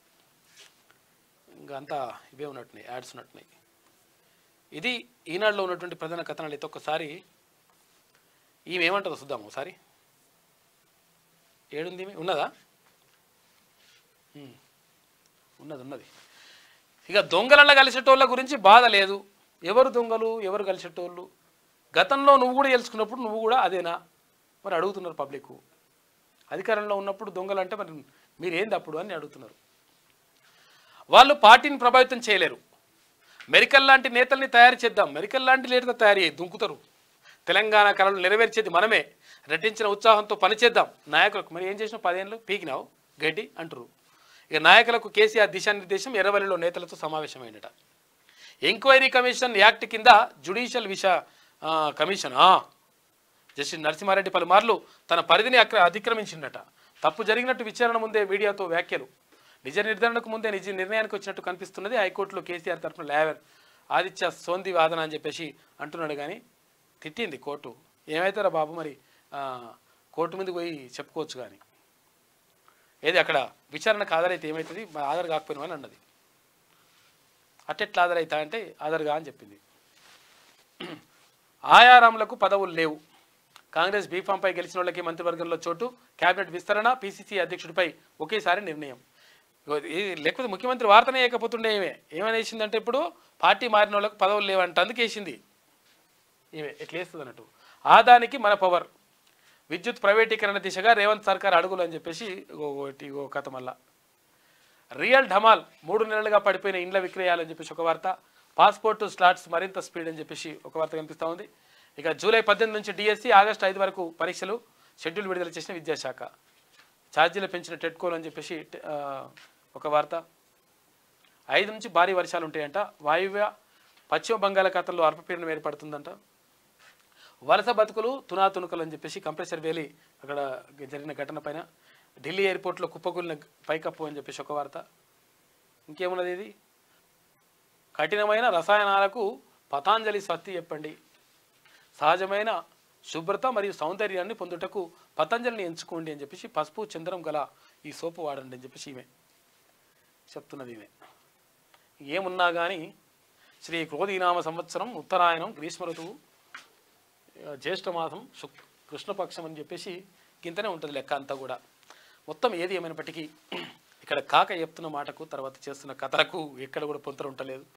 ఇంకా అంతా ఇవే ఉన్నట్టున్నాయి యాడ్స్ ఉన్నట్టున్నాయి ఇది ఈనాడులో ఉన్నటువంటి ప్రధాన కథనాలు అయితే ఒక్కసారి ఈమె ఏమంటుందో చూద్దాం ఒకసారి ఏడుంది ఈమె? ఉన్నదా ఉమ్. ఉన్నది ఉన్నది ఇక దొంగలల్ల కలిసేటోళ్ళ గురించి బాధ లేదు ఎవరు దొంగలు ఎవరు కలిసేటోళ్ళు గతంలో నువ్వు కూడా తెలుసుకున్నప్పుడు నువ్వు కూడా అదేనా మరి అడుగుతున్నారు పబ్లిక్ అధికారంలో ఉన్నప్పుడు దొంగలు అంటే మరి మీరేంది అప్పుడు అని అడుగుతున్నారు వాళ్ళు పార్టీని ప్రభావితం చేయలేరు మెరికల్ లాంటి నేతల్ని తయారు చేద్దాం మెరికల్ లాంటి నేతలు తయారు చేయి దుంకుతారు తెలంగాణ కళలు నెరవేర్చేది మనమే రెట్టించిన ఉత్సాహంతో పనిచేద్దాం నాయకులకు మరి ఏం చేసినావు పదేళ్ళు పీకినావు గడ్డి అంటారు ఇక నాయకులకు కేసీఆర్ దిశానిర్దేశం ఎర్రవల్లిలో నేతలతో సమావేశమైనట ఎంక్వైరీ కమిషన్ యాక్ట్ కింద జుడిషియల్ విష ఆ, కమిషన్ ఆ, జస్టిస్ నరసింహారెడ్డి పలుమార్లు తన పరిధిని అక్ర అతిక్రమించిందట తప్పు జరిగినట్టు విచారణ ముందే మీడియాతో వ్యాఖ్యలు నిజ నిర్ధారణకు ముందే నిజ నిర్ణయానికి వచ్చినట్టు కనిపిస్తున్నది హైకోర్టులో కేసీఆర్ తరఫున లేవర్ ఆదిత్య సోంది వాదన అని చెప్పేసి అంటున్నాడు కానీ తిట్టింది కోర్టు ఏమవుతారా బాబు మరి ఆ, కోర్టు ముందుకు పోయి చెప్పుకోవచ్చు కానీ ఏది అక్కడ విచారణకు ఆధారైతే ఏమవుతుంది మా ఆధార్ కాకపోయినా అని అన్నది అట్టెట్లా ఆధారైతా అంటే ఆధార్గా అని చెప్పింది ఆయారాములకు పదవులు లేవు కాంగ్రెస్ బీఫామ్పై గెలిచిన వాళ్ళకి మంత్రివర్గంలో చోటు కేబినెట్ విస్తరణ పీసీసీ అధ్యక్షుడిపై ఒకేసారి నిర్ణయం ఇగో ఇది లేకపోతే ముఖ్యమంత్రి వార్తనే వేయకపోతుండే ఏమే ఏమనేసిందంటే ఇప్పుడు పార్టీ మారిన వాళ్ళకి పదవులు లేవంట అందుకు వేసింది ఈమె ఎట్లా వేస్తుంది అన్నట్టు ఆదానికి మన పవర్ విద్యుత్ ప్రైవేటీకరణ దిశగా రేవంత్ సర్కార్ అడుగులు అని చెప్పేసి ఇగో ఒకటి ఇగో కథ మళ్ళా రియల్ ఢమాల్ మూడు నెలలుగా పడిపోయిన ఇండ్ల విక్రయాలని చెప్పేసి ఒక వార్త పాస్పోర్ట్ స్లాట్స్ మరింత స్పీడ్ అని చెప్పేసి ఒక వార్త కనిపిస్తూ ఉంది ఇక జూలై పద్దెనిమిది నుంచి డిఎస్సి ఆగస్టు ఐదు వరకు పరీక్షలు షెడ్యూల్ విడుదల చేసిన విద్యాశాఖ ఛార్జీలు పెంచిన టెట్కోలు అని చెప్పేసి ఆ, ఒక వార్త ఐదు నుంచి భారీ వర్షాలు ఉంటాయంట వాయువ్య పశ్చిమ బంగాళాఖాతంలో అల్పపీడనం ఏర్పడుతుందంట వలస బతుకులు తునాతునుకలు అని చెప్పేసి కంప్రెసర్ వేలి అక్కడ జరిగిన ఘటన పైన ఢిల్లీ ఎయిర్పోర్ట్లో కుప్పకూలిన పైకప్పు అని చెప్పేసి ఒక వార్త ఇంకేమున్నది ఇది కఠినమైన రసాయనాలకు పతాంజలి స్వస్తి చెప్పండి సహజమైన శుభ్రత మరియు సౌందర్యాన్ని పొందుటకు పతంజలిని ఎంచుకోండి అని చెప్పేసి పసుపు చంద్రం గల ఈ సోపు వాడండి అని చెప్పేసి ఈమె చెప్తున్నది ఈమె ఏమున్నా కానీ శ్రీ క్రోధీనామ సంవత్సరం ఉత్తరాయణం గ్రీష్మ ఋతువు ఆ, జ్యేష్ఠ మాసం శుక్ కృష్ణపక్షం అని చెప్పేసి గింతనే ఉంటుంది లెక్క అంతా కూడా మొత్తం ఏది ఏమైనప్పటికీ ఇక్కడ కాక చెప్తున్న మాటకు తర్వాత చేస్తున్న కథలకు ఎక్కడ కూడా పొంతన ఉండలేదు